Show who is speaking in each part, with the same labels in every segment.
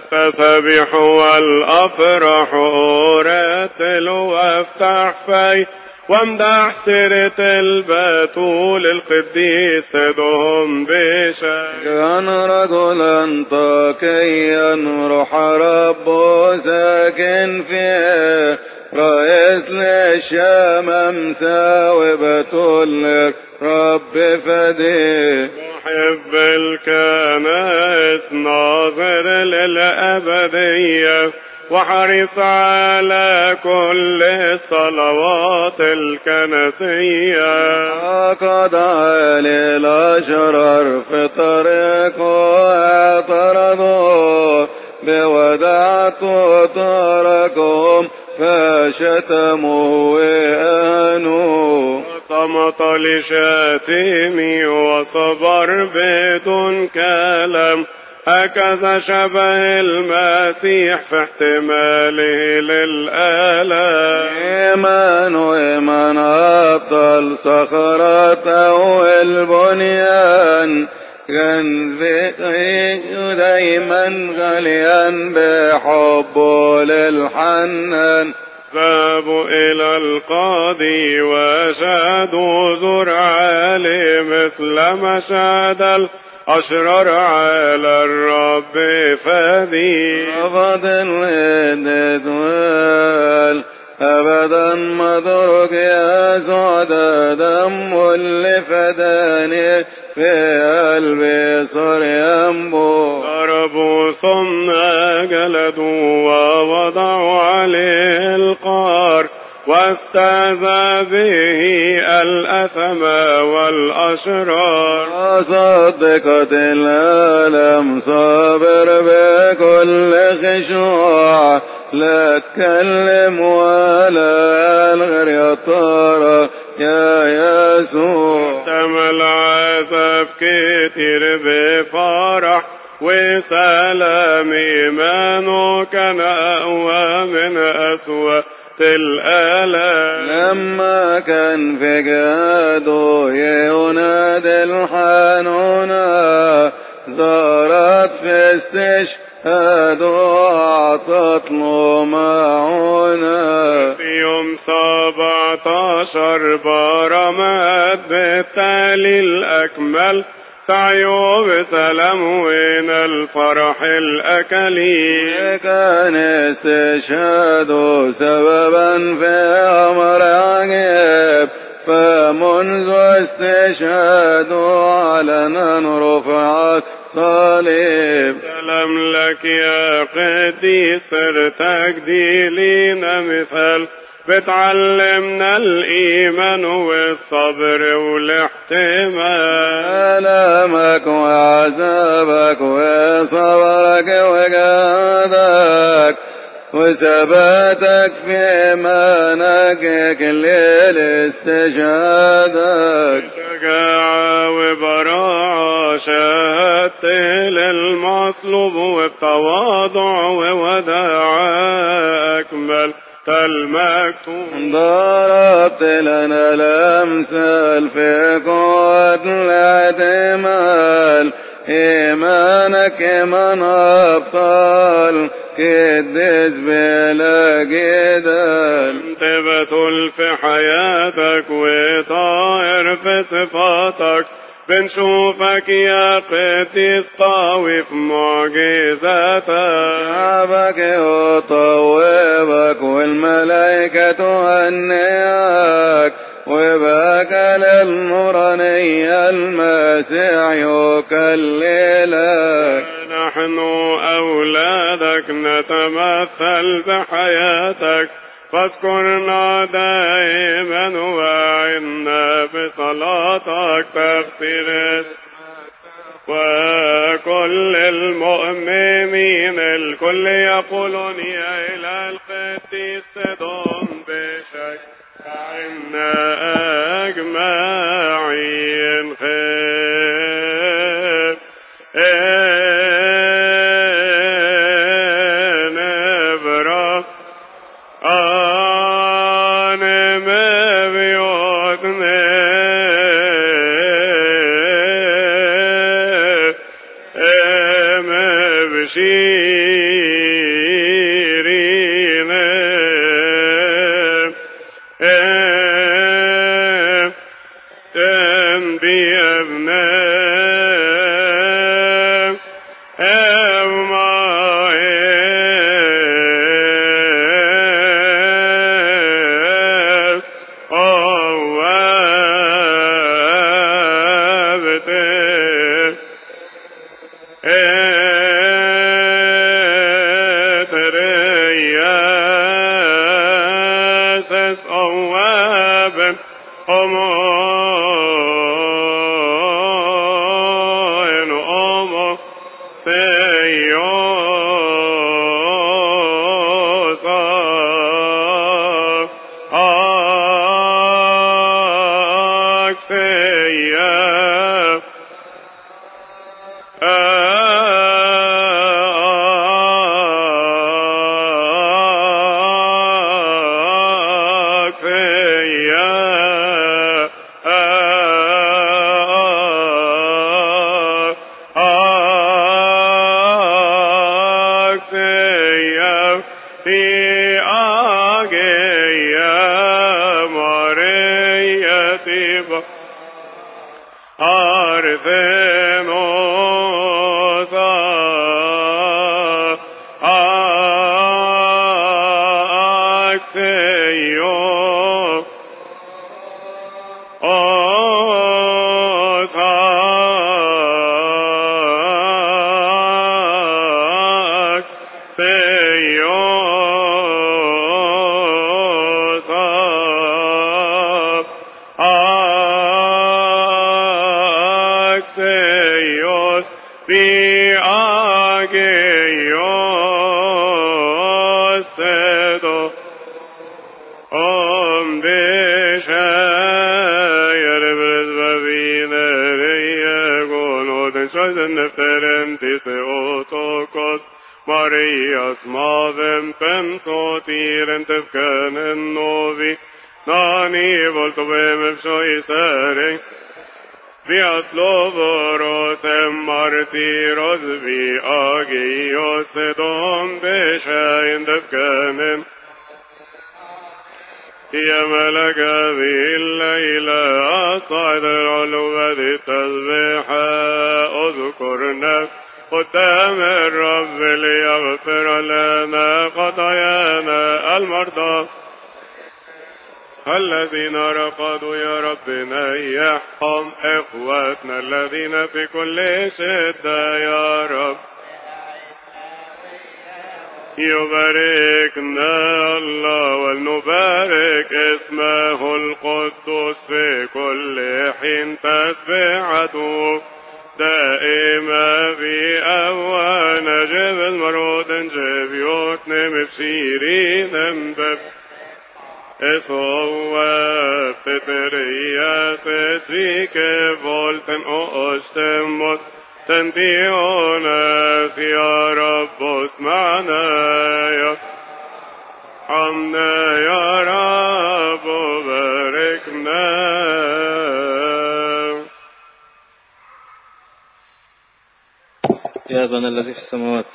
Speaker 1: التسبيح والأفراح أرتل وافتح في وامدح سيرة البتول القديس دهم بشيء
Speaker 2: كان رجلا تقيا روح ربه ساكن فيه رئيس للشام مساوي بتول رب فديه
Speaker 1: محب الكنائس ناظر للأبدية وحرص على كل الصلوات الكنسية
Speaker 2: عقد علي الأشرار في طريقه اعترضوا بودعت تركهم فشتموا وآنوا
Speaker 1: صمت لشاتمي وصبر بدون كلام هكذا شبه المسيح في احتماله للآلام
Speaker 2: إيمان وإيمان أبطل صخرته البنيان كان دايما غاليا بحبه للحنان
Speaker 1: ذهبوا إلى القاضي وشهدوا زر علي مثل مشهد الأشرار على الرب فدي
Speaker 2: رفض الدول أبدا مدرك يا سعد دم اللي فداني في قلبي صار ينبو
Speaker 1: ضربوا ثم جلدوا ووضعوا عليه القار واستهزأ به الأثم والأشرار
Speaker 2: صدقت الألم صابر بكل خشوع لا تكلم ولا الغر يا ترى يا يسوع
Speaker 1: احتمل عذاب كتير بفرح وسلام إيمانه كان أقوى من أسوأ الآلام
Speaker 2: لما كان في جاده ينادي الحنونة زارت في استشهاد وأعطت له معونة
Speaker 1: في يوم سبعتاشر برمت بالتالي الأكمل سعيه بسلام وين الفرح الأكلي
Speaker 2: كان استشهاده سببا في أمر عجيب فمنذ استشهاده علنا رفعت صليب
Speaker 1: سلام لك يا قديس صرتك دي لينا مثال بتعلمنا الإيمان والصبر والاحتمال
Speaker 2: ألمك وعذابك وصبرك وجهدك وثباتك في إيمانك كل استشهادك
Speaker 1: شجاعة وبراعة شهدت للمصلوب وبتواضع ووداعة أكمل المكتوب
Speaker 2: ضربت لنا الأمثال في قوة الاعتمال إيمانك من أبطال كدس بلا جدال
Speaker 1: تبتل في حياتك وطائر في صفاتك بنشوفك يا قديس قوي في معجزاتك
Speaker 2: شعبك يطوبك والملائكة تهنئك وباك للنورانية المسيح يكللك
Speaker 1: نحن أولادك نتمثل بحياتك فاذكرنا دائما وعنا بصلاتك تفسير وكل المؤمنين الكل يقولون يا إلى القديس دم بشك عنا أجمعين خير نبرا أنا ما بيوتنا ما بشي en omo seyosa akseya Arthenosa Axeyo Osak Seyosa Axeos Biageos Sedo Om Bishayar Brisbavineria Gonoden Shaden Nefterentes Otokos Marias Mavem Pem Sotiren Tevkanen Novi Nani Voltovem Efshoisere Vias lovoros em martiros vi agios edom beshain devkanem يا ملك هذه الليلة أصعد العلو ذي التسبيح اذكرنا قدام الرب ليغفر لنا خطايانا المرضى الذين رقدوا يا رب نيحهم إخواتنا الذين في كل شدة يا رب يباركنا الله ولنبارك اسمه القدوس في كل حين تسبيحته دائما في أوان جب المرود جب يوتنم بشيرين بب اسوا فتريا ستريك فولتن اوشتموت تنبيونس يا رب اسمعنا يا حمنا يا رب وباركنا
Speaker 3: يا أبانا الذي في السماوات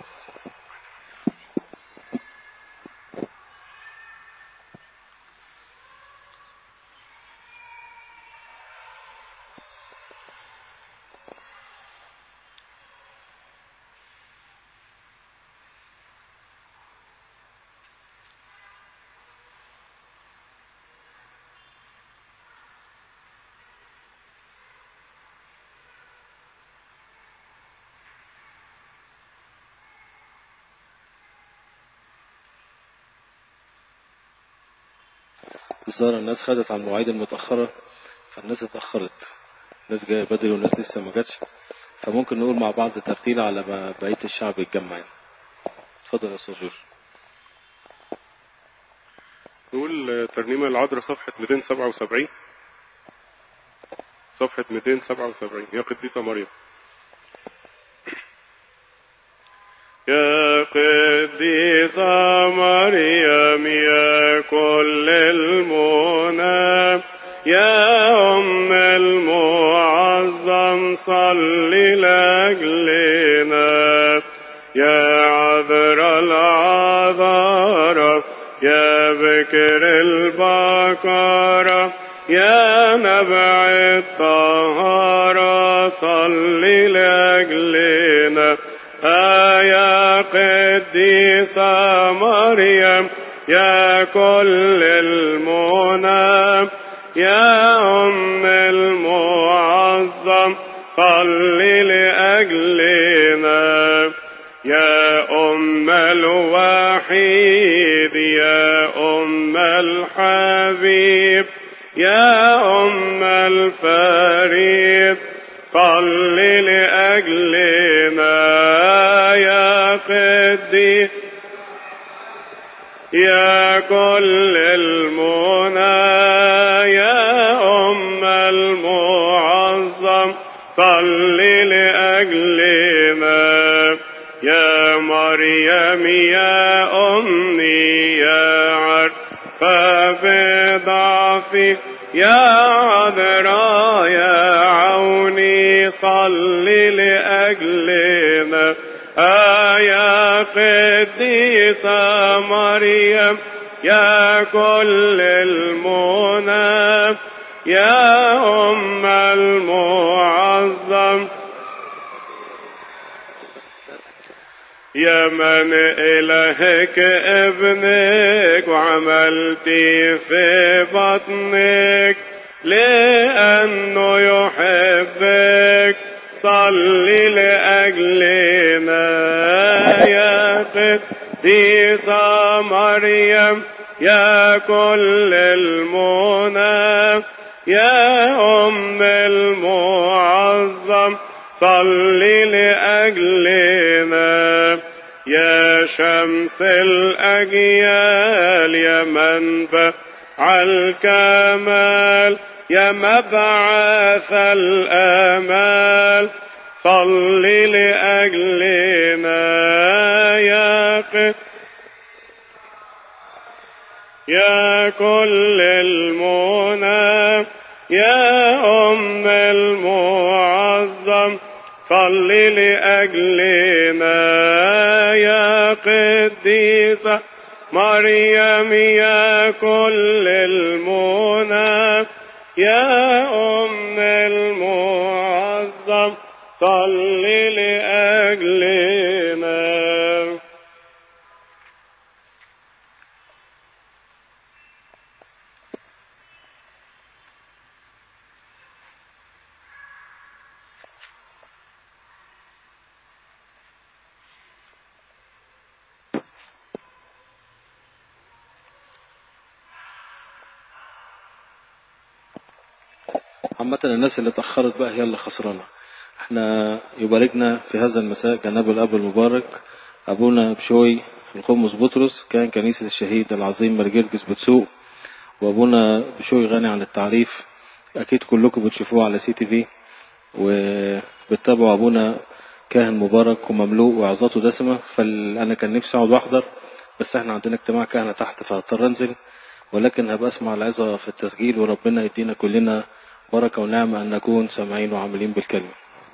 Speaker 3: الظاهر الناس خدت على المواعيد المتأخرة فالناس اتأخرت الناس جاية بدري والناس لسه ما جاتش فممكن نقول مع بعض ترتيل على ما بقية الشعب يتجمع يعني. اتفضل يا أستاذ جورج
Speaker 1: نقول ترنيمة العذراء صفحة 277 صفحة 277 يا قديسة مريم يا قديسة مريم يا كل المنى يا أم المعظم صل لأجلنا يا عذر العذارى يا بكر البكارة يا نبع الطهارة صل لأجلنا آه يا قديسة مريم يا كل المنى يا أم المعظم صل لأجلنا يا أم الوحيد يا أم الحبيب يا أم الفريد صل لأجلنا يا قديس يا كل المنى يا أم المعظم صل لأجلنا يا مريم يا أمي يا عرفة بضعفي يا عذراء يا عوني صل لأجلنا آه يا قديسة مريم يا كل المنى يا أم المعظم يا من إلهك ابنك وعملتي في بطنك لأنه يحبك صلي لأجلنا يا قديسة مريم يا كل المنى يا أم المعظم صلي لأجلنا يا شمس الأجيال يا منبع الكمال يا مبعث الآمال صلي لأجلنا يا قد يا كل المنى يا أم المعظم صل لأجلنا يا قديسة مريم يا كل المنى يا أم المعظم صل لأجلنا
Speaker 3: عامة الناس اللي اتأخرت بقى هي اللي خسرانة احنا يباركنا في هذا المساء جناب الأب المبارك أبونا بشوي القمص بطرس كان كنيسة الشهيد العظيم مرجرجس بتسوق وأبونا بشوي غني عن التعريف أكيد كلكم بتشوفوه على سي تي في وبتتابعوا أبونا كاهن مبارك ومملوء وعظاته دسمة فأنا كان نفسي أقعد وأحضر بس احنا عندنا اجتماع كهنة تحت فهضطر أنزل ولكن هبقى أسمع العظة في التسجيل وربنا يدينا كلنا بركة ونعمة أن نكون سامعين وعاملين بالكلمة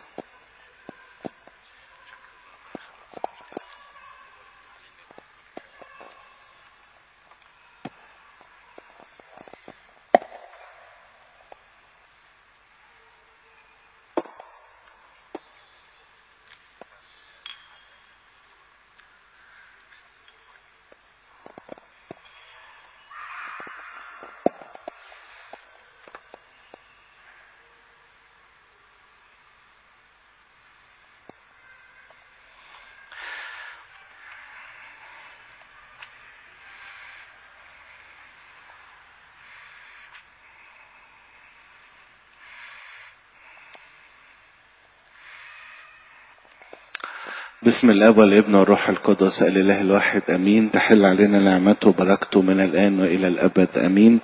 Speaker 4: بسم الاب والابن والروح القدس الاله الواحد امين تحل علينا نعمته وبركته من الان والى الابد امين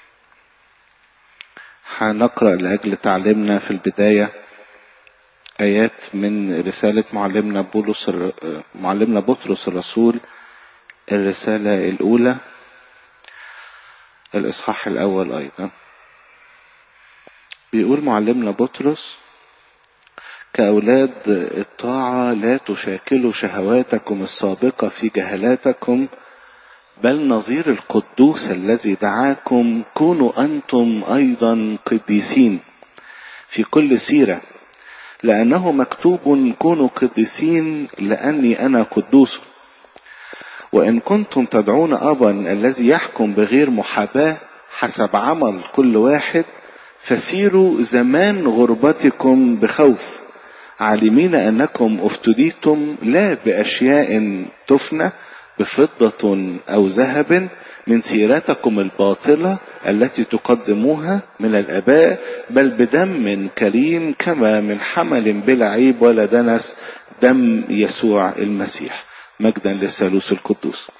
Speaker 4: هنقرا لاجل تعليمنا في البدايه ايات من رساله معلمنا بولس الر- معلمنا بطرس الرسول الرساله الاولى الاصحاح الاول ايضا بيقول معلمنا بطرس كأولاد الطاعة لا تشاكلوا شهواتكم السابقة في جهلاتكم بل نظير القدوس الذي دعاكم كونوا أنتم أيضا قديسين في كل سيرة لأنه مكتوب كونوا قديسين لأني أنا قدوس وإن كنتم تدعون أبا الذي يحكم بغير محاباة حسب عمل كل واحد فسيروا زمان غربتكم بخوف عالمين أنكم افتديتم لا بأشياء تفنى بفضة أو ذهب من سيرتكم الباطلة التي تقدموها من الآباء بل بدم كريم كما من حمل بلا عيب ولا دنس دم يسوع المسيح مجدا للثالوث القدوس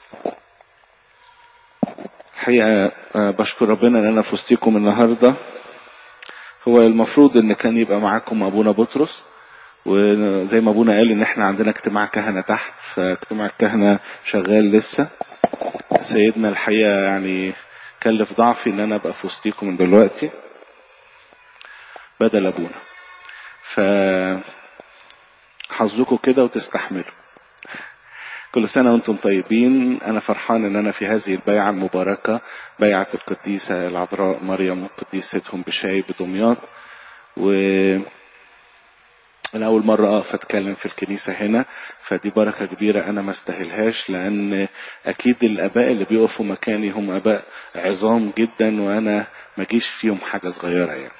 Speaker 4: الحقيقة بشكر ربنا ان انا في وسطيكم النهاردة هو المفروض ان كان يبقى معاكم ابونا بطرس وزي ما ابونا قال ان احنا عندنا اجتماع كهنة تحت فاجتماع الكهنة شغال لسه سيدنا الحقيقة يعني كلف ضعفي ان انا ابقى في وسطيكم من دلوقتي بدل ابونا ف حظكم كده وتستحملوا كل سنة وانتم طيبين انا فرحان ان انا في هذه البيعة المباركة بيعة القديسة العذراء مريم قديستهم بشاي بدمياط و انا اول مرة اقف اتكلم في الكنيسة هنا فدي بركة كبيرة انا ما استاهلهاش لان اكيد الاباء اللي بيقفوا مكاني هم اباء عظام جدا وانا ما جيش فيهم حاجة صغيرة يعني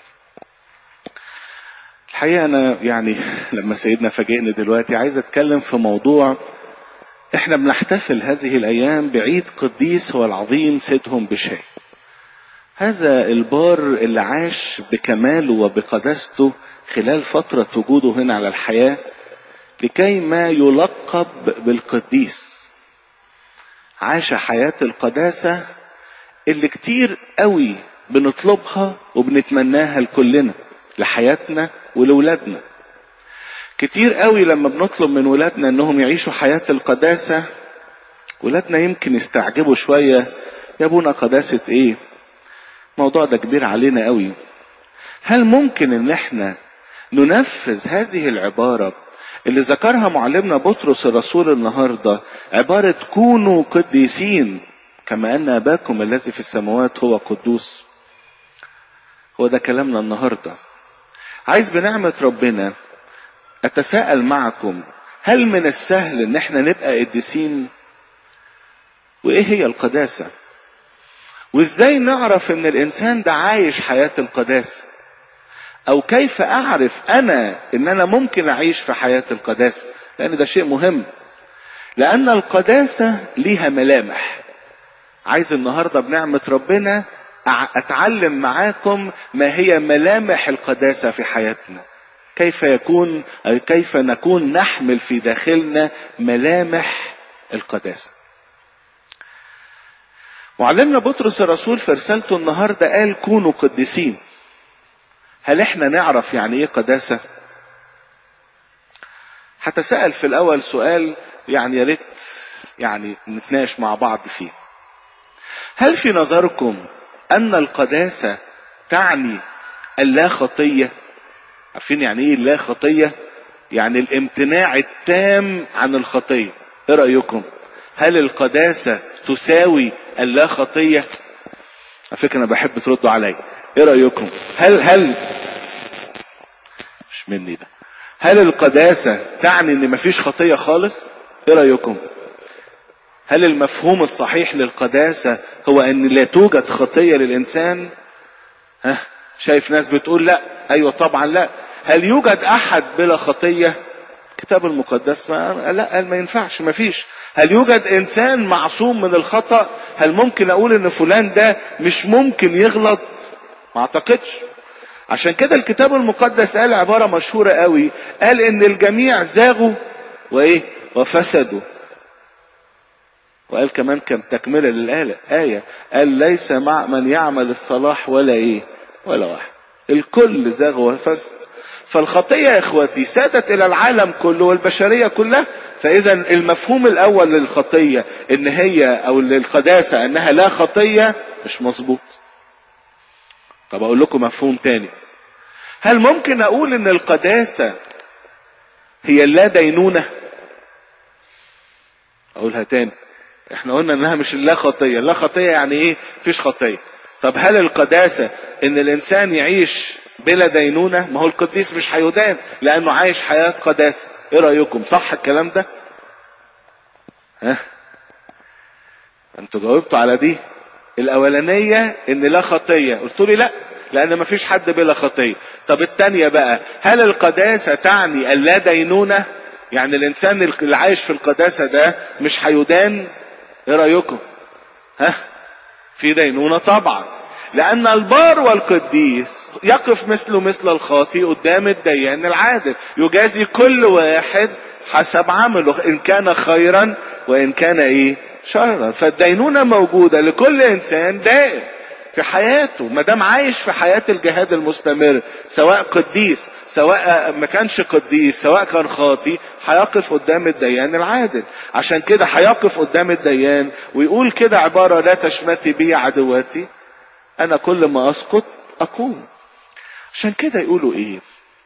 Speaker 4: الحقيقة انا يعني لما سيدنا فاجئني دلوقتي عايز اتكلم في موضوع احنا بنحتفل هذه الايام بعيد قديس هو العظيم سيدهم بشاي هذا البار اللي عاش بكماله وبقداسته خلال فترة وجوده هنا على الحياة لكي ما يلقب بالقديس عاش حياة القداسة اللي كتير قوي بنطلبها وبنتمناها لكلنا لحياتنا ولولادنا كتير قوي لما بنطلب من ولادنا انهم يعيشوا حياة القداسة ولادنا يمكن يستعجبوا شوية يا ابونا قداسة ايه الموضوع ده كبير علينا قوي هل ممكن ان احنا ننفذ هذه العبارة اللي ذكرها معلمنا بطرس الرسول النهاردة عبارة كونوا قديسين كما ان اباكم الذي في السماوات هو قدوس هو ده كلامنا النهارده عايز بنعمة ربنا اتساءل معكم هل من السهل ان احنا نبقى قديسين وايه هي القداسة وازاي نعرف ان الانسان ده عايش حياة القداسة او كيف اعرف انا ان انا ممكن اعيش في حياة القداسة لان ده شيء مهم لان القداسة ليها ملامح عايز النهاردة بنعمة ربنا اتعلم معاكم ما هي ملامح القداسة في حياتنا كيف يكون كيف نكون نحمل في داخلنا ملامح القداسة معلمنا بطرس الرسول في رسالته النهاردة قال كونوا قديسين هل احنا نعرف يعني ايه قداسة هتسأل في الاول سؤال يعني يا ريت يعني نتناقش مع بعض فيه هل في نظركم ان القداسة تعني اللا خطية عارفين يعني ايه اللا خطية يعني الامتناع التام عن الخطية ايه رأيكم هل القداسة تساوي اللا خطية على فكرة انا بحب تردوا عليا ايه رأيكم هل هل مش مني ده هل القداسة تعني ان مفيش خطية خالص ايه رأيكم هل المفهوم الصحيح للقداسة هو ان لا توجد خطية للانسان ها شايف ناس بتقول لا ايوه طبعا لا هل يوجد احد بلا خطية الكتاب المقدس ما لا قال ما ينفعش ما فيش هل يوجد انسان معصوم من الخطأ هل ممكن اقول ان فلان ده مش ممكن يغلط ما اعتقدش عشان كده الكتاب المقدس قال عبارة مشهورة قوي قال ان الجميع زاغوا وايه وفسدوا وقال كمان كم تكملة للآية قال ليس مع من يعمل الصلاح ولا ايه ولا واحد الكل زاغ وفسد فالخطية يا اخواتي سادت الى العالم كله والبشرية كلها فاذا المفهوم الاول للخطية ان هي او للقداسة انها لا خطية مش مظبوط طب اقول لكم مفهوم تاني هل ممكن اقول ان القداسة هي اللا دينونة اقولها تاني احنا قلنا انها مش لا خطية لا خطية يعني ايه فيش خطية طب هل القداسة ان الانسان يعيش بلا دينونة ما هو القديس مش هيدان لانه عايش حياة قداسة ايه رأيكم صح الكلام ده ها انتوا جاوبتوا على دي الاولانية ان لا خطية قلت لي لا لان ما فيش حد بلا خطية طب التانية بقى هل القداسة تعني اللا دينونة يعني الانسان اللي عايش في القداسة ده مش هيدان ايه رأيكم ها في دينونة طبعا لأن البار والقديس يقف مثله مثل الخاطي قدام الديان العادل يجازي كل واحد حسب عمله إن كان خيرا وإن كان إيه شرا فالدينونة موجودة لكل إنسان دائم في حياته ما دام عايش في حياة الجهاد المستمر سواء قديس سواء ما كانش قديس سواء كان خاطي هيقف قدام الديان العادل عشان كده هيقف قدام الديان ويقول كده عبارة لا تشمتي بي عدواتي انا كل ما اسقط اقوم عشان كده يقولوا ايه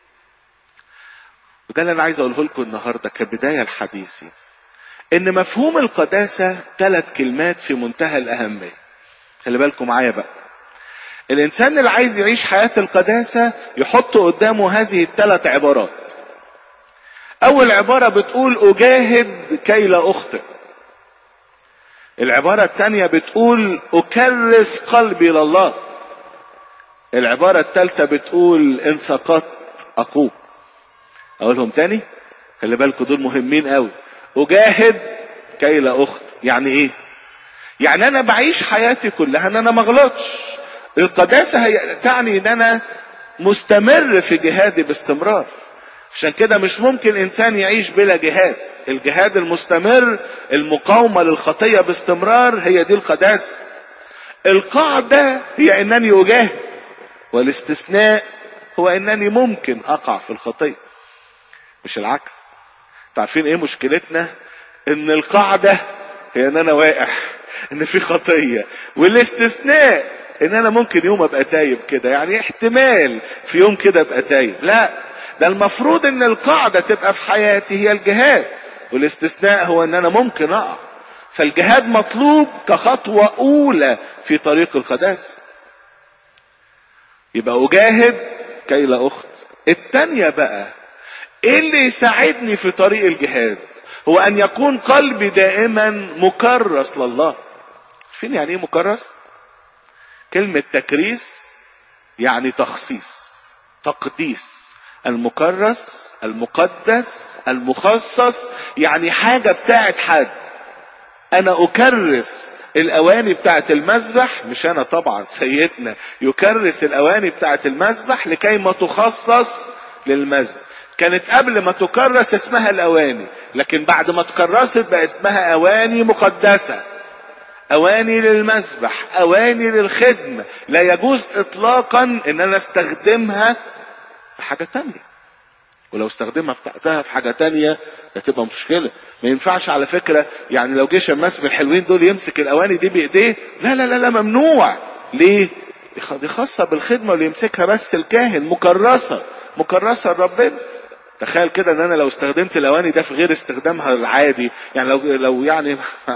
Speaker 4: وده اللي انا عايز اقوله لكم النهارده كبدايه لحديثي ان مفهوم القداسه ثلاث كلمات في منتهى الاهميه خلي بالكم معايا بقى الانسان اللي عايز يعيش حياه القداسه يحط قدامه هذه الثلاث عبارات اول عباره بتقول اجاهد كي لا اخطئ العبارة الثانية بتقول أكرس قلبي لله العبارة الثالثة بتقول إن سقطت أقوم أقولهم تاني خلي بالكم دول مهمين قوي أجاهد كي لا أخط يعني إيه يعني أنا بعيش حياتي كلها إن أنا ما اغلطش القداسة هي تعني إن أنا مستمر في جهادي باستمرار عشان كده مش ممكن انسان يعيش بلا جهاد الجهاد المستمر المقاومة للخطية باستمرار هي دي القداسة القاعدة هي انني اجاهد والاستثناء هو انني ممكن اقع في الخطية مش العكس تعرفين ايه مشكلتنا ان القاعدة هي ان انا واقع ان في خطية والاستثناء ان انا ممكن يوم ابقى تايب كده يعني احتمال في يوم كده ابقى تايب لا ده المفروض ان القاعدة تبقى في حياتي هي الجهاد والاستثناء هو ان انا ممكن اقع فالجهاد مطلوب كخطوة اولى في طريق القداسة يبقى اجاهد كي لا اخت التانية بقى ايه اللي يساعدني في طريق الجهاد هو ان يكون قلبي دائما مكرس لله فين يعني ايه مكرس كلمة تكريس يعني تخصيص تقديس المكرس المقدس المخصص يعني حاجة بتاعت حد انا اكرس الاواني بتاعت المذبح مش انا طبعا سيدنا يكرس الاواني بتاعت المذبح لكي ما تخصص للمذبح كانت قبل ما تكرس اسمها الاواني لكن بعد ما تكرست بقى اسمها اواني مقدسه اواني للمذبح اواني للخدمه لا يجوز اطلاقا ان انا استخدمها في حاجه تانية ولو استخدمها في حاجه تانية هتبقى مشكله ما ينفعش على فكره يعني لو جه شماس من الحلوين دول يمسك الاواني دي بايديه لا لا لا لا ممنوع ليه دي خاصه بالخدمه اللي يمسكها بس الكاهن مكرسه مكرسه لربنا تخيل كده ان انا لو استخدمت الاواني ده في غير استخدامها العادي يعني لو لو يعني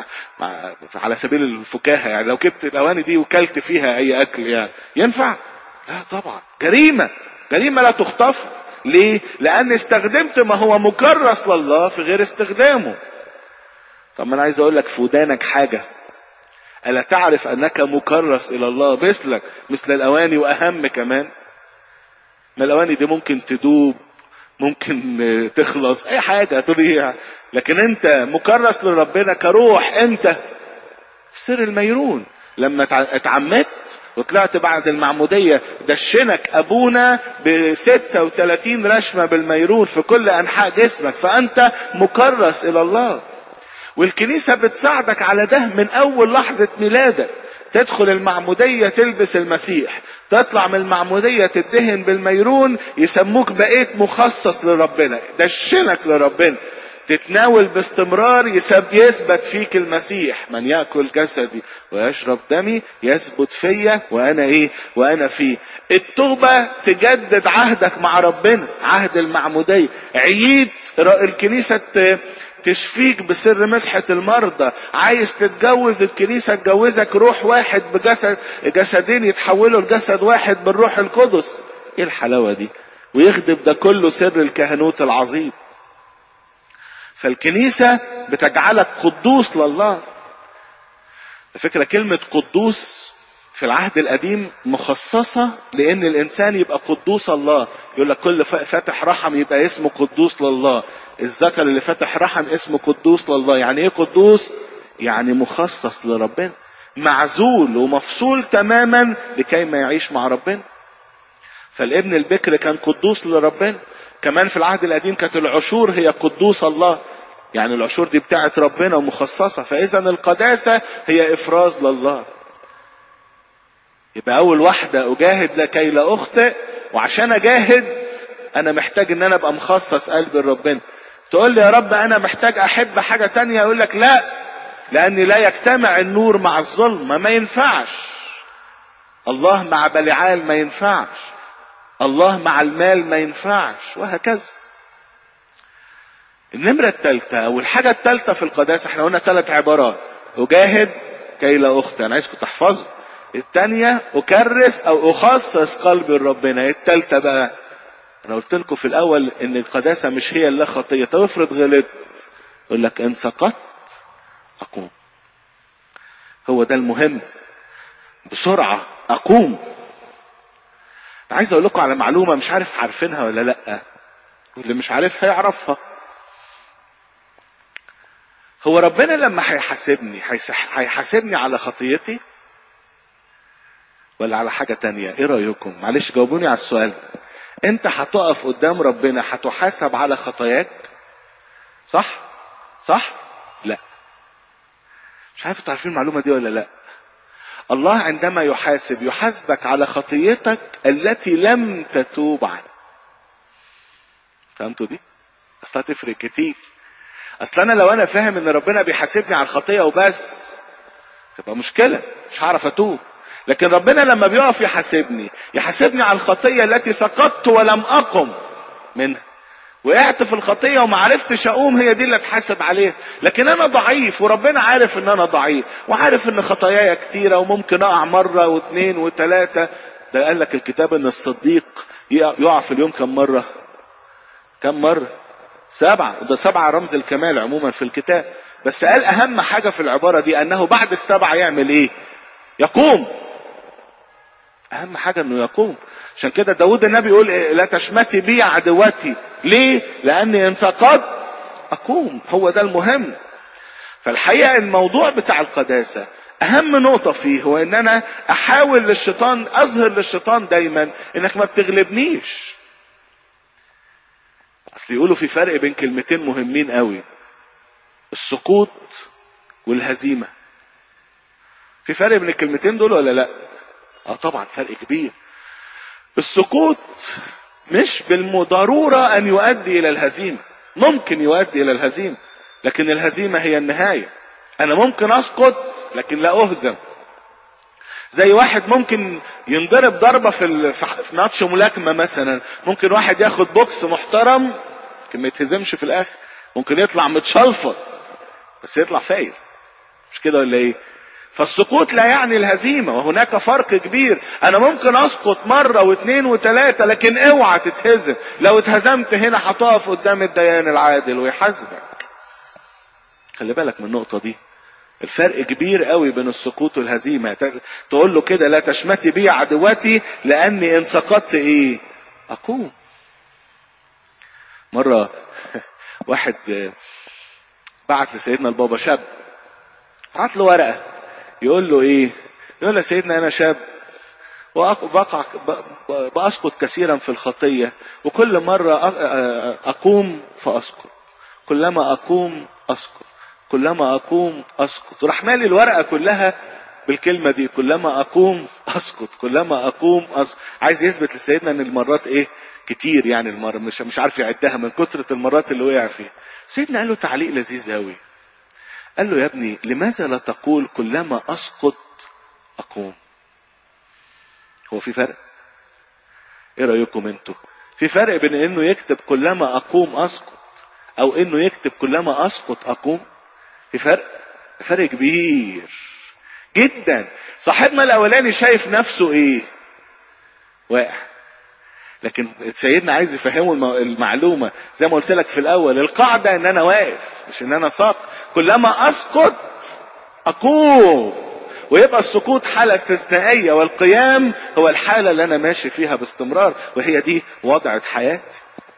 Speaker 4: على سبيل الفكاهه يعني لو جبت الاواني دي وكلت فيها اي اكل يعني ينفع؟ لا طبعا جريمه جريمه لا تخطف ليه؟ لان استخدمت ما هو مكرس لله في غير استخدامه طب ما انا عايز اقول لك في ودانك حاجه الا تعرف انك مكرس الى الله مثلك مثل الاواني واهم كمان ما الاواني دي ممكن تدوب ممكن تخلص اي حاجة تضيع لكن انت مكرس لربنا كروح انت في سر الميرون لما اتعمدت وطلعت بعد المعمودية دشنك ابونا ب 36 رشمة بالميرون في كل انحاء جسمك فانت مكرس الى الله والكنيسة بتساعدك على ده من اول لحظة ميلادك تدخل المعمودية تلبس المسيح تطلع من المعمودية تدهن بالميرون يسموك بقيت مخصص لربنا دشنك لربنا تتناول باستمرار يثبت فيك المسيح من يأكل جسدي ويشرب دمي يثبت فيا وأنا إيه وأنا فيه التوبة تجدد عهدك مع ربنا عهد المعمودية عيد الكنيسة تشفيك بسر مسحة المرضى عايز تتجوز الكنيسة تجوزك روح واحد بجسد جسدين يتحولوا لجسد واحد بالروح القدس ايه الحلاوة دي ويخدم ده كله سر الكهنوت العظيم فالكنيسة بتجعلك قدوس لله فكرة كلمة قدوس في العهد القديم مخصصة لأن الإنسان يبقى قدوس الله يقول لك كل فاتح رحم يبقى اسمه قدوس لله الذكر اللي فاتح رحم اسمه قدوس لله يعني إيه قدوس؟ يعني مخصص لربنا معزول ومفصول تماما لكي ما يعيش مع ربنا فالابن البكر كان قدوس لربنا كمان في العهد القديم كانت العشور هي قدوس الله يعني العشور دي بتاعت ربنا ومخصصة فإذا القداسة هي إفراز لله يبقى أول واحدة أجاهد لكي لا أخطئ وعشان أجاهد أنا محتاج إن أنا أبقى مخصص قلبي لربنا تقول لي يا رب أنا محتاج أحب حاجة تانية أقول لك لا لأن لا يجتمع النور مع الظلمة ما ينفعش الله مع بلعال ما ينفعش الله مع المال ما ينفعش وهكذا النمرة الثالثة أو الحاجة الثالثة في القداسة احنا قلنا ثلاث عبارات أجاهد كي لا أخطئ أنا عايزكم تحفظوا الثانية أكرس أو أخصص قلبي لربنا الثالثة بقى أنا قلت لكم في الأول إن القداسة مش هي اللي خطية طب افرض غلطت يقول لك إن سقطت أقوم هو ده المهم بسرعة أقوم عايز أقول لكم على معلومة مش عارف عارفينها ولا لأ واللي مش عارفها يعرفها هو ربنا لما هيحاسبني هيحاسبني على خطيتي ولا على حاجة تانية ايه رأيكم معلش جاوبوني على السؤال انت هتقف قدام ربنا هتحاسب على خطاياك صح صح لا مش عارف انتوا عارفين المعلومة دي ولا لا الله عندما يحاسب يحاسبك على خطيتك التي لم تتوب عنها فهمتوا دي اصلا تفرق كتير اصل انا لو انا فاهم ان ربنا بيحاسبني على الخطيه وبس تبقى مشكله مش هعرف اتوب لكن ربنا لما بيقف يحاسبني يحاسبني على الخطيه التي سقطت ولم اقم منها وقعت في الخطيه وما عرفتش اقوم هي دي اللي اتحاسب عليها لكن انا ضعيف وربنا عارف ان انا ضعيف وعارف ان خطاياي كتيره وممكن اقع مره واثنين وثلاثه ده قال لك الكتاب ان الصديق يقع في اليوم كم مره كم مره سبعة وده سبعة رمز الكمال عموما في الكتاب بس قال أهم حاجة في العبارة دي أنه بعد السبعة يعمل إيه يقوم أهم حاجة أنه يقوم عشان كده داود النبي يقول إيه؟ لا تشمتي بي عدوتي ليه لأني إن سقطت أقوم هو ده المهم فالحقيقة الموضوع بتاع القداسة أهم نقطة فيه هو إن أنا أحاول للشيطان أظهر للشيطان دايما إنك ما بتغلبنيش اصل يقولوا في فرق بين كلمتين مهمين قوي السقوط والهزيمة في فرق بين الكلمتين دول ولا لا اه طبعا فرق كبير السقوط مش بالضرورة ان يؤدي الى الهزيمة ممكن يؤدي الى الهزيمة لكن الهزيمة هي النهاية انا ممكن اسقط لكن لا اهزم زي واحد ممكن ينضرب ضربه في في ماتش ملاكمه مثلا ممكن واحد ياخد بوكس محترم لكن ما يتهزمش في الاخر ممكن يطلع متشلفط بس يطلع فايز مش كده ولا ايه فالسقوط لا يعني الهزيمه وهناك فرق كبير انا ممكن اسقط مره واثنين وثلاثه لكن اوعى تتهزم لو اتهزمت هنا هتقف قدام الديان العادل ويحاسبك خلي بالك من النقطه دي الفرق كبير قوي بين السقوط والهزيمه تقول له كده لا تشمتي بي عدوتي لاني ان سقطت ايه اقوم مره واحد بعت لسيدنا البابا شاب بعت له ورقه يقول له ايه يقول له سيدنا انا شاب وبقع باسقط كثيرا في الخطيه وكل مره اقوم فاسقط كلما اقوم اسقط كلما اقوم اسقط وراح مالي الورقه كلها بالكلمه دي كلما اقوم اسقط كلما اقوم اسقط عايز يثبت لسيدنا ان المرات ايه كتير يعني المره مش مش عارف يعدها من كثره المرات اللي وقع فيها سيدنا قال له تعليق لذيذ قوي قال له يا ابني لماذا لا تقول كلما اسقط اقوم هو في فرق ايه رايكم انتوا في فرق بين انه يكتب كلما اقوم اسقط او انه يكتب كلما اسقط اقوم في فرق فرق كبير جدا صاحبنا الاولاني شايف نفسه ايه واقع لكن سيدنا عايز يفهمه المعلومة زي ما قلت لك في الأول القاعدة إن أنا واقف مش إن أنا ساق كلما أسقط أقوم ويبقى السقوط حالة استثنائية والقيام هو الحالة اللي انا ماشي فيها باستمرار وهي دي وضعة حياتي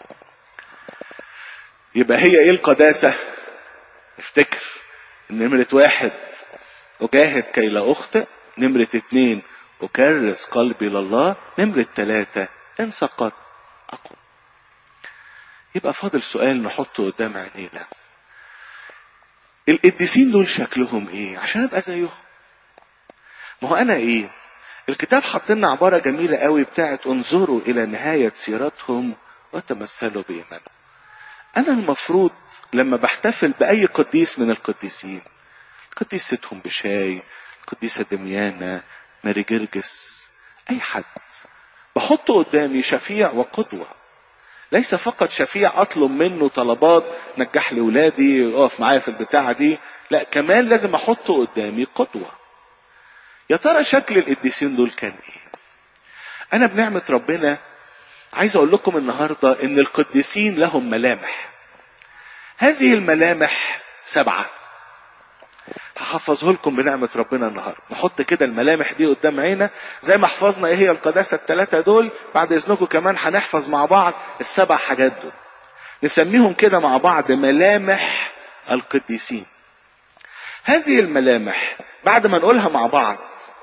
Speaker 4: يبقى هي ايه القداسة افتكر نمرة واحد اجاهد كي لا اخطئ نمرة اتنين اكرس قلبي لله نمرة تلاتة ان سقط اقوم يبقى فاضل سؤال نحطه قدام عينينا القديسين دول شكلهم ايه عشان ابقى زيهم ما هو انا ايه الكتاب حط لنا عبارة جميلة قوي بتاعت انظروا الى نهاية سيرتهم وتمثلوا بإيمان انا المفروض لما بحتفل باي قديس من القديسين قديستهم بشاي القديسة دميانة ماري جرجس اي حد بحطه قدامي شفيع وقدوة ليس فقط شفيع اطلب منه طلبات نجح لي ولادي اقف معايا في البتاعة دي لا كمان لازم احطه قدامي قدوة يا ترى شكل القديسين دول كان ايه انا بنعمة ربنا عايز اقول لكم النهاردة ان القديسين لهم ملامح هذه الملامح سبعة هحفظه لكم بنعمة ربنا النهاردة نحط كده الملامح دي قدام عينا زي ما حفظنا ايه هي القداسة الثلاثة دول بعد اذنكم كمان هنحفظ مع بعض السبع حاجات دول نسميهم كده مع بعض ملامح القديسين هذه الملامح بعد ما نقولها مع بعض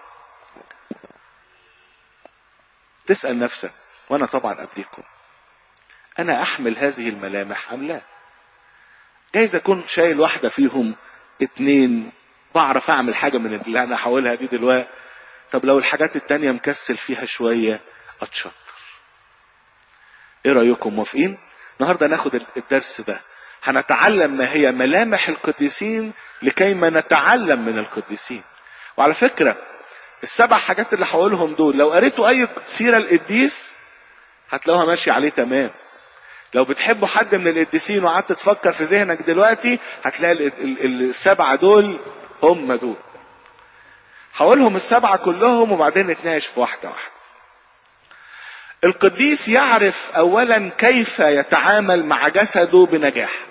Speaker 4: تسأل نفسك وانا طبعا قبليكم انا احمل هذه الملامح ام لا جايز اكون شايل واحدة فيهم اتنين بعرف اعمل حاجة من اللي انا هقولها دي دلوقتي طب لو الحاجات التانية مكسل فيها شوية اتشطر ايه رأيكم موافقين النهاردة ناخد الدرس ده هنتعلم ما هي ملامح القديسين لكي ما نتعلم من القديسين وعلى فكرة السبع حاجات اللي هقولهم دول لو قريتوا اي سيرة القديس هتلاقوها ماشية عليه تمام لو بتحبوا حد من القديسين وقعدت تفكر في ذهنك دلوقتي هتلاقي ال- ال- السبعة دول هم دول هقولهم السبعة كلهم وبعدين نتناقش في واحدة واحدة القديس يعرف اولا كيف يتعامل مع جسده بنجاح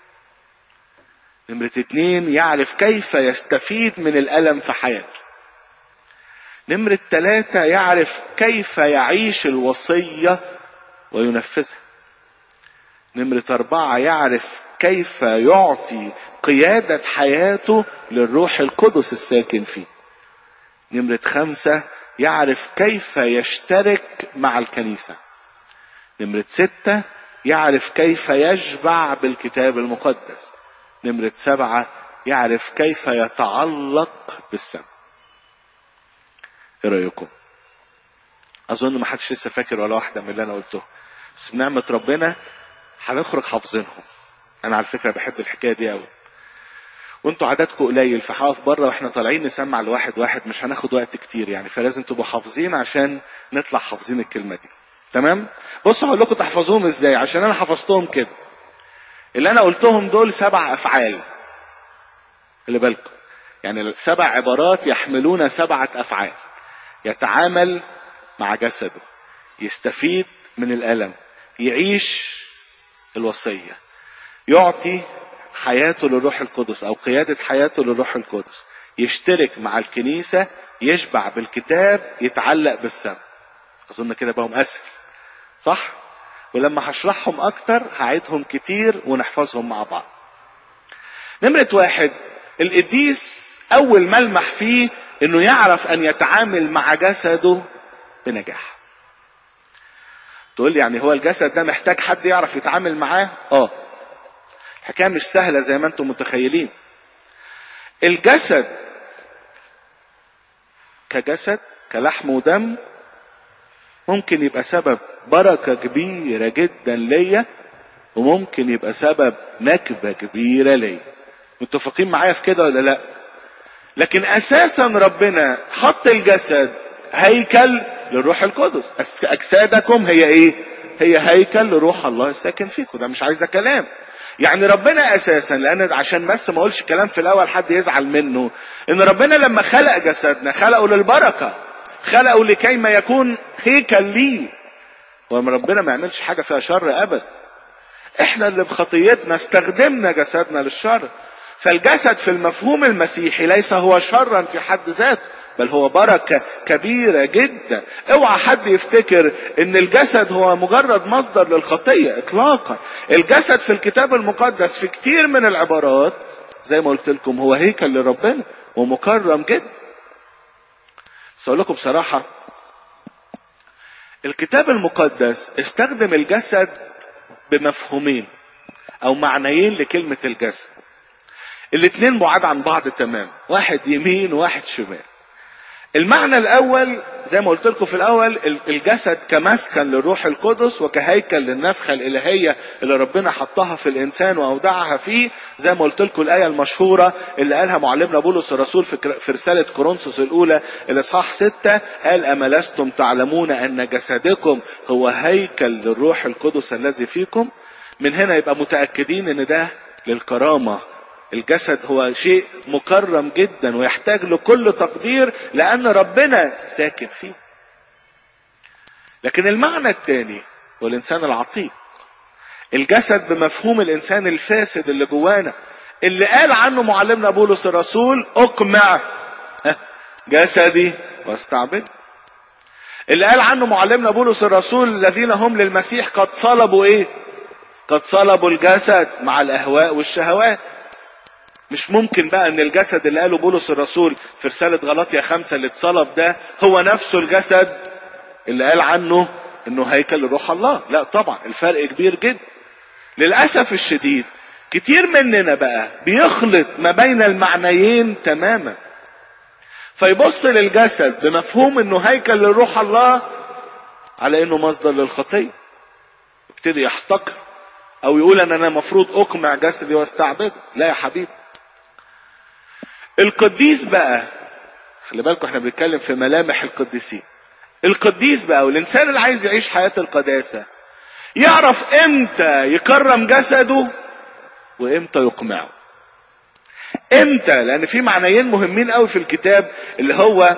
Speaker 4: نمرة اتنين يعرف كيف يستفيد من الألم في حياته نمرة ثلاثة يعرف كيف يعيش الوصية وينفذها نمرة أربعة يعرف كيف يعطي قيادة حياته للروح القدس الساكن فيه نمرة خمسة يعرف كيف يشترك مع الكنيسة نمرة ستة يعرف كيف يشبع بالكتاب المقدس نمرة سبعة يعرف كيف يتعلق بالسماء ايه رأيكم اظن ما حدش لسه فاكر ولا واحدة من اللي انا قلته بس بنعمة ربنا هنخرج حافظينهم انا على فكرة بحب الحكاية دي قوي وانتوا عددكم قليل فهقف بره واحنا طالعين نسمع لواحد واحد مش هناخد وقت كتير يعني فلازم تبقوا حافظين عشان نطلع حافظين الكلمة دي تمام بصوا هقول لكم تحفظوهم ازاي عشان انا حفظتهم كده اللي انا قلتهم دول سبع افعال خلي بالكم يعني سبع عبارات يحملون سبعة افعال يتعامل مع جسده يستفيد من الالم يعيش الوصية يعطي حياته للروح القدس او قيادة حياته للروح القدس يشترك مع الكنيسة يشبع بالكتاب يتعلق بالسماء اظن كده بقوا اسهل صح ولما هشرحهم اكتر هعيدهم كتير ونحفظهم مع بعض نمرة واحد القديس اول ملمح فيه انه يعرف ان يتعامل مع جسده بنجاح تقول لي يعني هو الجسد ده محتاج حد يعرف يتعامل معاه اه الحكايه مش سهله زي ما انتم متخيلين الجسد كجسد كلحم ودم ممكن يبقى سبب بركة كبيرة جدا ليا وممكن يبقى سبب نكبة كبيرة ليا متفقين معايا في كده ولا لا لكن اساسا ربنا حط الجسد هيكل للروح القدس أس- اجسادكم هي ايه هي هيكل لروح الله الساكن فيكم ده مش عايزه كلام يعني ربنا اساسا لان عشان بس ما اقولش كلام في الاول حد يزعل منه ان ربنا لما خلق جسدنا خلقه للبركه خلقه لكي ما يكون هيكل ليه وما ربنا ما يعملش حاجه فيها شر ابدا احنا اللي بخطيتنا استخدمنا جسدنا للشر فالجسد في المفهوم المسيحي ليس هو شرا في حد ذاته بل هو بركة كبيرة جدا اوعى حد يفتكر ان الجسد هو مجرد مصدر للخطية اطلاقا الجسد في الكتاب المقدس في كتير من العبارات زي ما قلت لكم هو هيكل لربنا ومكرم جدا بس اقول لكم بصراحة الكتاب المقدس استخدم الجسد بمفهومين او معنيين لكلمة الجسد الاتنين بعاد عن بعض تمام واحد يمين وواحد شمال المعنى الاول زي ما قلت لكم في الاول الجسد كمسكن للروح القدس وكهيكل للنفخه الالهيه اللي ربنا حطها في الانسان واودعها فيه زي ما قلت لكم الايه المشهوره اللي قالها معلمنا بولس الرسول في رساله كورنثوس الاولى الاصحاح 6 قال اما لستم تعلمون ان جسدكم هو هيكل للروح القدس الذي فيكم من هنا يبقى متاكدين ان ده للكرامه الجسد هو شيء مكرم جدا ويحتاج لكل تقدير لان ربنا ساكن فيه لكن المعنى الثاني هو الانسان العتيق الجسد بمفهوم الانسان الفاسد اللي جوانا اللي قال عنه معلمنا بولس الرسول اقمع جسدي واستعبد اللي قال عنه معلمنا بولس الرسول الذين هم للمسيح قد صلبوا ايه قد صلبوا الجسد مع الاهواء والشهوات مش ممكن بقى ان الجسد اللي قاله بولس الرسول في رسالة غلطية خمسة اللي اتصلب ده هو نفسه الجسد اللي قال عنه انه هيكل روح الله لا طبعا الفرق كبير جدا للأسف الشديد كتير مننا بقى بيخلط ما بين المعنيين تماما فيبص للجسد بمفهوم انه هيكل لروح الله على انه مصدر للخطية يبتدي يحتقر او يقول ان انا مفروض اقمع جسدي واستعبده لا يا حبيبي القديس بقى خلي بالكم احنا بنتكلم في ملامح القديسين القديس بقى والانسان اللي عايز يعيش حياة القداسة يعرف امتى يكرم جسده وامتى يقمعه امتى لان في معنيين مهمين قوي في الكتاب اللي هو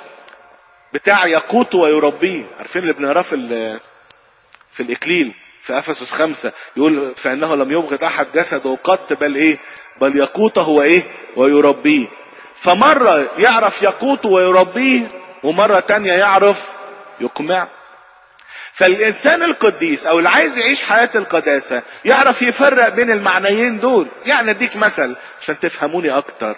Speaker 4: بتاع يقوت ويربيه عارفين اللي بنقراه في في الاكليل في افسس خمسة يقول فانه لم يبغض احد جسده قط بل ايه بل يقوته وايه ويربيه فمرة يعرف يقوته ويربيه ومرة تانية يعرف يقمع فالإنسان القديس أو اللي عايز يعيش حياة القداسة يعرف يفرق بين المعنيين دول يعني أديك مثل عشان تفهموني أكتر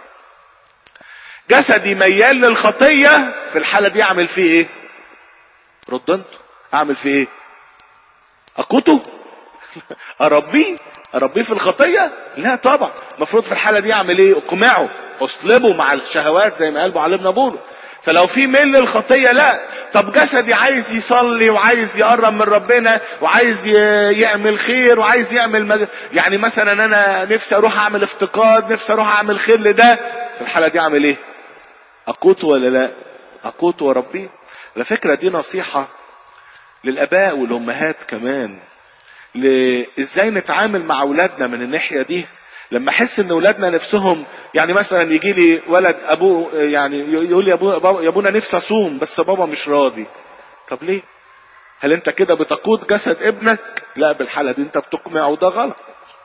Speaker 4: جسدي ميال للخطية في الحالة دي أعمل فيه إيه؟ رد أنت أعمل فيه إيه؟ أقوته؟ أربيه؟ أربيه في الخطية؟ لا طبعا المفروض في الحالة دي أعمل إيه؟ أقمعه أصلبه مع الشهوات زي ما قال معلمنا بولس فلو في ميل للخطيه لا طب جسدي عايز يصلي وعايز يقرب من ربنا وعايز يعمل خير وعايز يعمل مد... يعني مثلا انا نفسي اروح اعمل افتقاد نفسي اروح اعمل خير لده في الحاله دي اعمل ايه اقوت ولا لا اقوت وربيه على فكره دي نصيحه للاباء والامهات كمان ل... ازاي نتعامل مع اولادنا من الناحيه دي لما احس ان اولادنا نفسهم يعني مثلا يجي لي ولد ابوه يعني يقول لي يا ابو يا ابونا نفسي اصوم بس بابا مش راضي طب ليه هل انت كده بتقود جسد ابنك لا بالحاله دي انت بتقمع وده غلط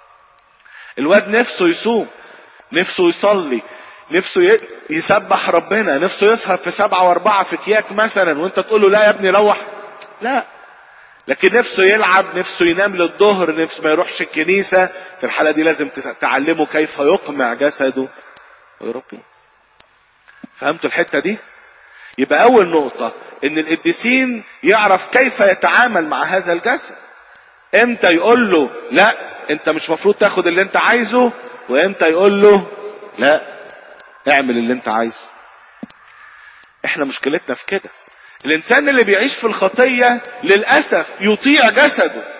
Speaker 4: الواد نفسه يصوم نفسه يصلي نفسه يسبح ربنا نفسه يسهر في سبعة واربعة في كياك مثلا وانت تقول له لا يا ابني روح لا لكن نفسه يلعب نفسه ينام للظهر نفسه ما يروحش الكنيسة في الحالة دي لازم تعلمه كيف يقمع جسده ويربيه فهمتوا الحتة دي يبقى أول نقطة إن القديسين يعرف كيف يتعامل مع هذا الجسد امتى يقول له لا انت مش مفروض تاخد اللي انت عايزه وامتى يقول له لا اعمل اللي انت عايزه احنا مشكلتنا في كده الانسان اللي بيعيش في الخطيه للاسف يطيع جسده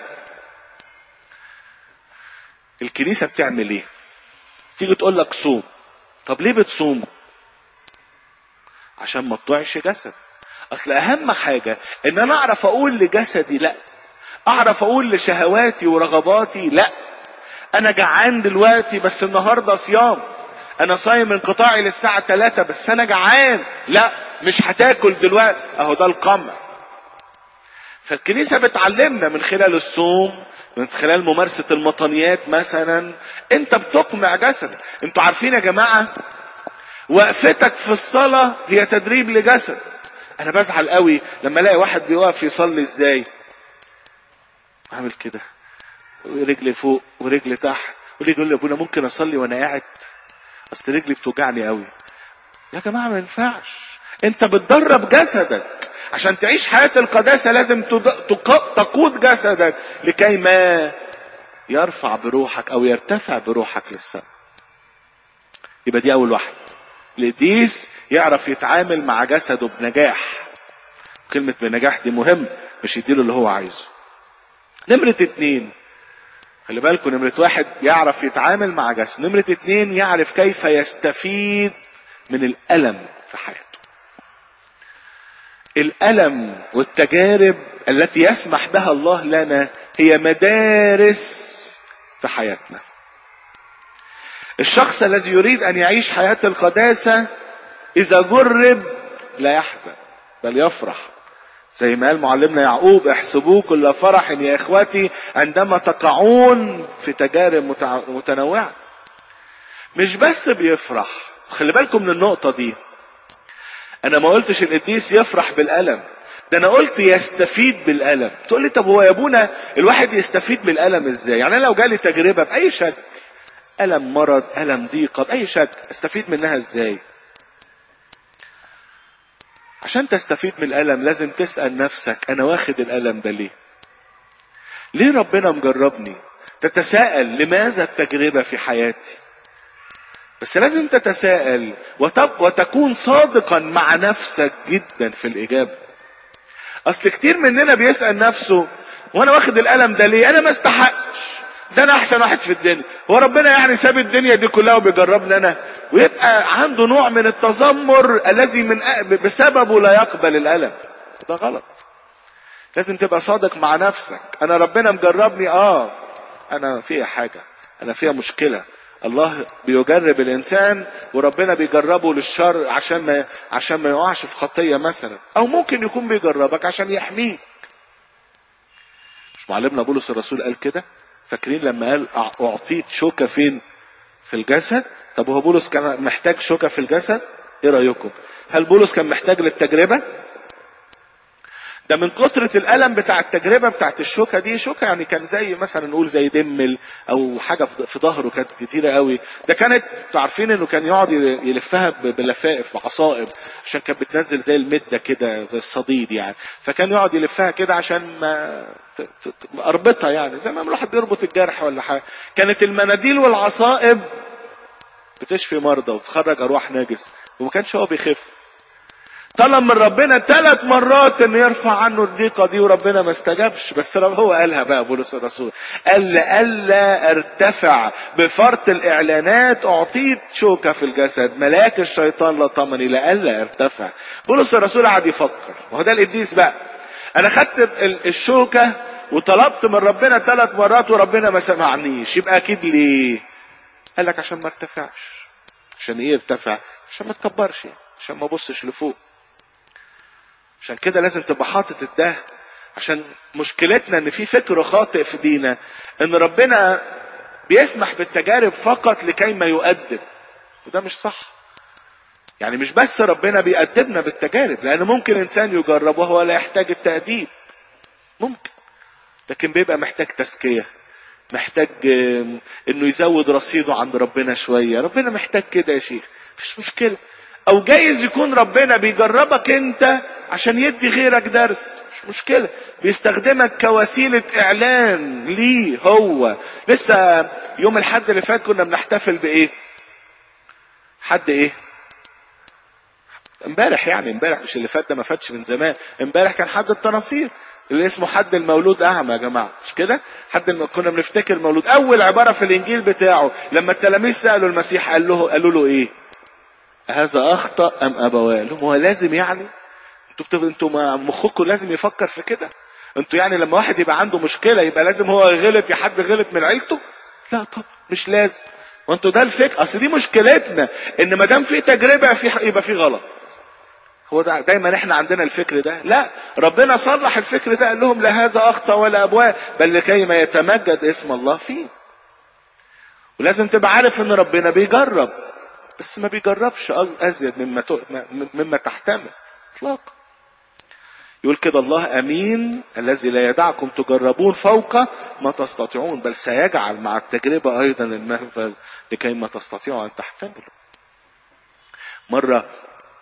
Speaker 4: الكنيسه بتعمل ايه تيجي تقول لك صوم طب ليه بتصوم عشان ما تطيعش جسد اصل اهم حاجه ان انا اعرف اقول لجسدي لا اعرف اقول لشهواتي ورغباتي لا انا جعان دلوقتي بس النهارده صيام انا صايم انقطاعي للساعه 3 بس انا جعان لا مش هتاكل دلوقتي اهو ده القمع فالكنيسه بتعلمنا من خلال الصوم من خلال ممارسة المطنيات مثلا انت بتقمع جسدك انتوا عارفين يا جماعة وقفتك في الصلاة هي تدريب لجسد انا بزعل قوي لما الاقي واحد بيوقف يصلي ازاي عامل كده رجلي فوق ورجلي تحت وليه يقول لي ابونا ممكن اصلي وانا قاعد اصل رجلي بتوجعني قوي يا جماعه ما ينفعش انت بتدرب جسدك عشان تعيش حياه القداسه لازم تد- تق- تقود جسدك لكي ما يرفع بروحك او يرتفع بروحك للسماء يبقى دي اول واحده القديس يعرف يتعامل مع جسده بنجاح كلمة بنجاح دي مهم مش يديله اللي هو عايزه نمرة اتنين خلي بالكم نمرة واحد يعرف يتعامل مع جسد نمرة اتنين يعرف كيف يستفيد من الألم في حياته الألم والتجارب التي يسمح بها الله لنا هي مدارس في حياتنا الشخص الذي يريد أن يعيش حياة القداسة إذا جرب لا يحزن بل يفرح زي ما قال معلمنا يعقوب احسبوه كل فرح يا اخوتي عندما تقعون في تجارب متع- متنوعه مش بس بيفرح خلي بالكم من النقطه دي انا ما قلتش القديس يفرح بالالم ده انا قلت يستفيد بالالم تقول لي طب هو يا ابونا الواحد يستفيد بالالم ازاي يعني انا لو جالي تجربه باي شكل الم مرض الم ضيقه باي شكل استفيد منها ازاي عشان تستفيد من الألم لازم تسأل نفسك أنا واخد الألم ده ليه؟ ليه ربنا مجربني؟ تتساءل لماذا التجربة في حياتي؟ بس لازم تتساءل وتب وتكون صادقا مع نفسك جدا في الإجابة. أصل كتير مننا بيسأل نفسه وأنا واخد الألم ده ليه؟ أنا ما استحقش. ده أنا أحسن واحد في الدنيا. هو ربنا يعني ساب الدنيا دي كلها وبيجربني أنا؟ ويبقى عنده نوع من التذمر الذي من أ- بسببه لا يقبل الألم. ده غلط. لازم تبقى صادق مع نفسك. أنا ربنا مجربني آه أنا فيها حاجة. أنا فيها مشكلة. الله بيجرب الانسان وربنا بيجربه للشر عشان ما عشان ما يقعش في خطيه مثلا او ممكن يكون بيجربك عشان يحميك مش معلمنا بولس الرسول قال كده فاكرين لما قال أع- اعطيت شوكه فين في الجسد طب هو بولس كان محتاج شوكه في الجسد ايه رايكم هل بولس كان محتاج للتجربه ده من كترة الألم بتاع التجربة بتاعت الشوكة دي شوكة يعني كان زي مثلا نقول زي دمل أو حاجة في في ظهره كانت كتيرة قوي ده كانت تعرفين إنه كان يقعد يلفها ب- بلفائف بعصائب عشان كانت بتنزل زي المدة كده زي الصديد يعني فكان يقعد يلفها كده عشان ما ت- ت- ت- أربطها يعني زي ما الواحد بيربط الجرح ولا حاجة كانت المناديل والعصائب بتشفي مرضى وتخرج أرواح ناجس وما كانش هو بيخف طلب من ربنا ثلاث مرات انه يرفع عنه الضيقه دي وربنا ما استجابش بس رب هو قالها بقى بولس الرسول قال لألا ارتفع بفرط الاعلانات اعطيت شوكه في الجسد ملاك الشيطان لطمني لألا ارتفع بولس الرسول قعد يفكر وهو ده القديس بقى انا خدت ال- الشوكه وطلبت من ربنا ثلاث مرات وربنا ما سمعنيش يبقى اكيد ليه قال لك عشان ما ارتفعش عشان ايه ارتفع عشان ما تكبرش عشان ما ابصش لفوق عشان كده لازم تبقى حاطط الده عشان مشكلتنا ان في فكر خاطئ في دينا ان ربنا بيسمح بالتجارب فقط لكي ما يؤدب وده مش صح يعني مش بس ربنا بيأدبنا بالتجارب لان ممكن انسان يجرب وهو لا يحتاج التأديب ممكن لكن بيبقى محتاج تزكية محتاج آم، انه يزود رصيده عند ربنا شوية ربنا محتاج كده يا شيخ مش مشكلة او جايز يكون ربنا بيجربك انت عشان يدي غيرك درس مش مشكلة بيستخدمك كوسيلة اعلان ليه هو لسه يوم الحد اللي فات كنا بنحتفل بايه حد ايه امبارح يعني امبارح مش اللي فات ده ما فاتش من زمان امبارح كان حد التناصير اللي اسمه حد المولود اعمى يا جماعه مش كده حد الم... كنا بنفتكر المولود اول عباره في الانجيل بتاعه لما التلاميذ سالوا المسيح قال له قالوا له ايه هذا اخطا ام ابواه قال لهم هو لازم يعني انتوا بتب... انتوا ما مخكم لازم يفكر في كده انتوا يعني لما واحد يبقى عنده مشكله يبقى لازم هو غلط يا حد غلط من عيلته لا طب مش لازم وانتوا ده الفكر اصل دي مشكلتنا ان ما دام في تجربه في يبقى في غلط هو ده دايما احنا عندنا الفكر ده لا ربنا صلح الفكر ده قال لهم لا هذا اخطا ولا ابواب بل لكي ما يتمجد اسم الله فيه ولازم تبقى عارف ان ربنا بيجرب بس ما بيجربش ازيد مما مما تحتمل اطلاقا يقول كده الله امين الذي لا يدعكم تجربون فوق ما تستطيعون بل سيجعل مع التجربه ايضا المنفذ لكي ما تستطيعوا ان تحتملوا مره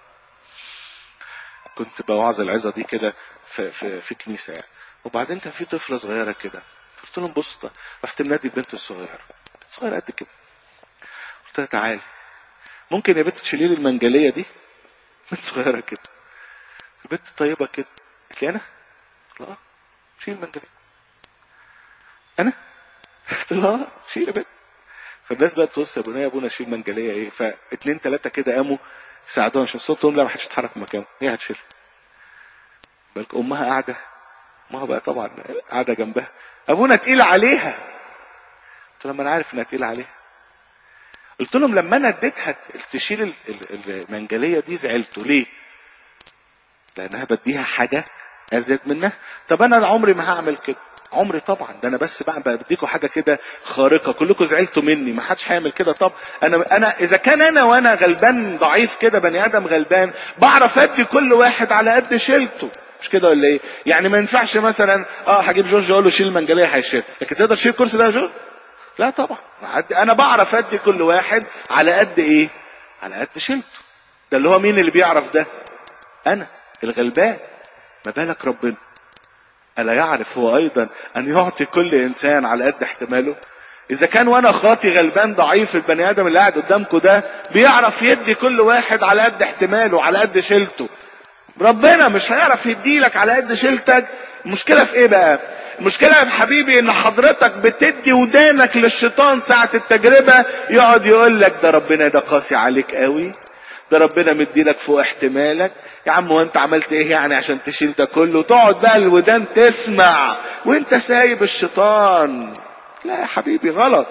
Speaker 4: كنت بوعظ العظه دي كده في, في, في كنيسه يعني وبعدين كان في طفله صغيره كده قلت لهم بص رحت منادي البنت الصغيره صغيره قد كده قلت لها تعالي ممكن يا بنت تشيلي لي المنجليه دي بنت صغيره كده البنت طيبه كده قلت لي انا قلت لها شيل المنجليه انا قلت لها شيل يا بنت فالناس بقى تبص يا ابونا يا ابونا شيل منجليه ايه فاتنين ثلاثه كده قاموا ساعدوها عشان صوتهم لا ما حدش يتحرك من مكانه هي هتشيل بالك امها قاعده امها بقى طبعا قاعده جنبها ابونا تقيل عليها قلت لهم انا عارف انها تقيل عليها قلت لهم لما انا اديتها تشيل المنجليه دي زعلتوا ليه؟ لانها بديها حاجه ازيد منها طب انا عمري ما هعمل كده عمري طبعا ده انا بس بقى بديكوا حاجه كده خارقه كلكم زعلتوا مني ما حدش هيعمل كده طب انا انا اذا كان انا وانا غلبان ضعيف كده بني ادم غلبان بعرف ادي كل واحد على قد شيلته مش كده ولا ايه؟ يعني ما ينفعش مثلا اه هجيب جورج اقول له شيل المنجليه هيشيل لكن تقدر تشيل الكرسي ده يا جورج؟ لا طبعا انا بعرف ادي كل واحد على قد ايه على قد شيلته ده اللي هو مين اللي بيعرف ده انا الغلبان ما بالك ربنا الا يعرف هو ايضا ان يعطي كل انسان على قد احتماله اذا كان وانا خاطي غلبان ضعيف البني ادم اللي قاعد قدامكم ده بيعرف يدي كل واحد على قد احتماله على قد شيلته ربنا مش هيعرف يديلك على قد شيلتك المشكله في ايه بقى المشكلة يا حبيبي ان حضرتك بتدي ودانك للشيطان ساعة التجربة يقعد يقول لك ده ربنا ده قاسي عليك قوي ده ربنا مديلك فوق احتمالك يا عم وانت عملت ايه يعني عشان تشيل ده كله تقعد بقى الودان تسمع وانت سايب الشيطان لا يا حبيبي غلط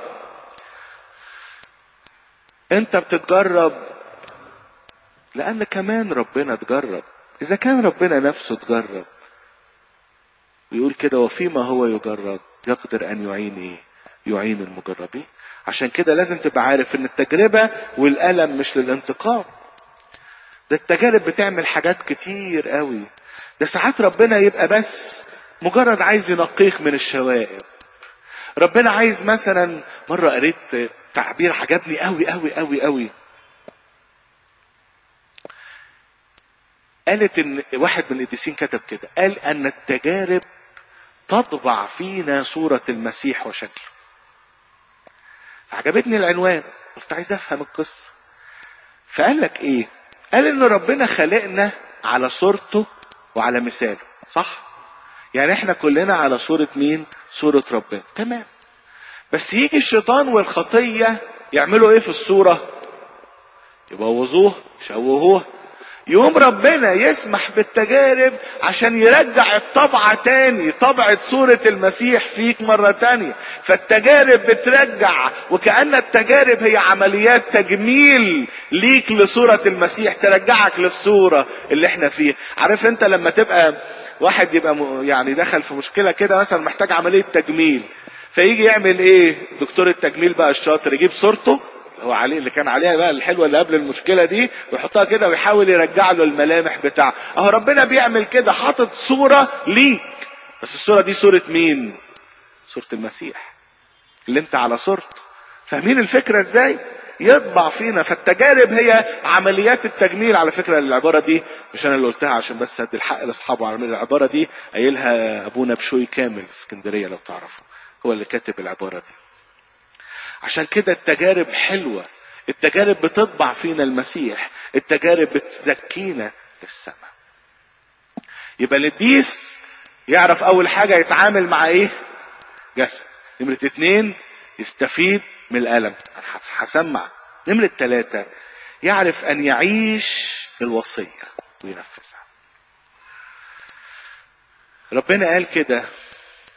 Speaker 4: انت بتتجرب لان كمان ربنا تجرب اذا كان ربنا نفسه تجرب بيقول كده وفيما هو يجرب يقدر ان يعين ايه يعين المجربين عشان كده لازم تبقى عارف ان التجربة والألم مش للانتقام ده التجارب بتعمل حاجات كتير قوي ده ساعات ربنا يبقى بس مجرد عايز ينقيك من الشوائب ربنا عايز مثلا مرة قريت تعبير عجبني قوي قوي قوي قوي قالت ان واحد من القديسين كتب كده قال ان التجارب تطبع فينا صورة المسيح وشكله فعجبتني العنوان قلت عايز افهم القصة فقال لك ايه قال ان ربنا خلقنا على صورته وعلى مثاله صح يعني احنا كلنا على صورة مين صورة ربنا تمام بس يجي الشيطان والخطية يعملوا ايه في الصورة يبوظوها يشوهوها يقوم ربنا يسمح بالتجارب عشان يرجع الطبعة تاني طبعة صورة المسيح فيك مرة تانية فالتجارب بترجع وكأن التجارب هي عمليات تجميل ليك لصورة المسيح ترجعك للصورة اللي احنا فيها عارف انت لما تبقى واحد يبقى يعني دخل في مشكلة كده مثلا محتاج عملية تجميل فيجي يعمل ايه دكتور التجميل بقى الشاطر يجيب صورته هو عليه اللي كان عليها بقى الحلوه اللي قبل المشكله دي ويحطها كده ويحاول يرجع له الملامح بتاعه اهو ربنا بيعمل كده حاطط صوره ليك بس الصوره دي صوره مين صوره المسيح اللي انت على صورته فاهمين الفكره ازاي يطبع فينا فالتجارب هي عمليات التجميل على فكره العباره دي مش انا اللي قلتها عشان بس ادي الحق لاصحابه على العباره دي قايلها ابونا بشوي كامل اسكندريه لو تعرفوا هو اللي كاتب العباره دي عشان كده التجارب حلوة التجارب بتطبع فينا المسيح التجارب بتزكينا للسماء يبقى القديس يعرف اول حاجة يتعامل مع ايه جسد نمرة اتنين يستفيد من الألم هسمع نمرة ثلاثة يعرف أن يعيش الوصية وينفذها ربنا قال كده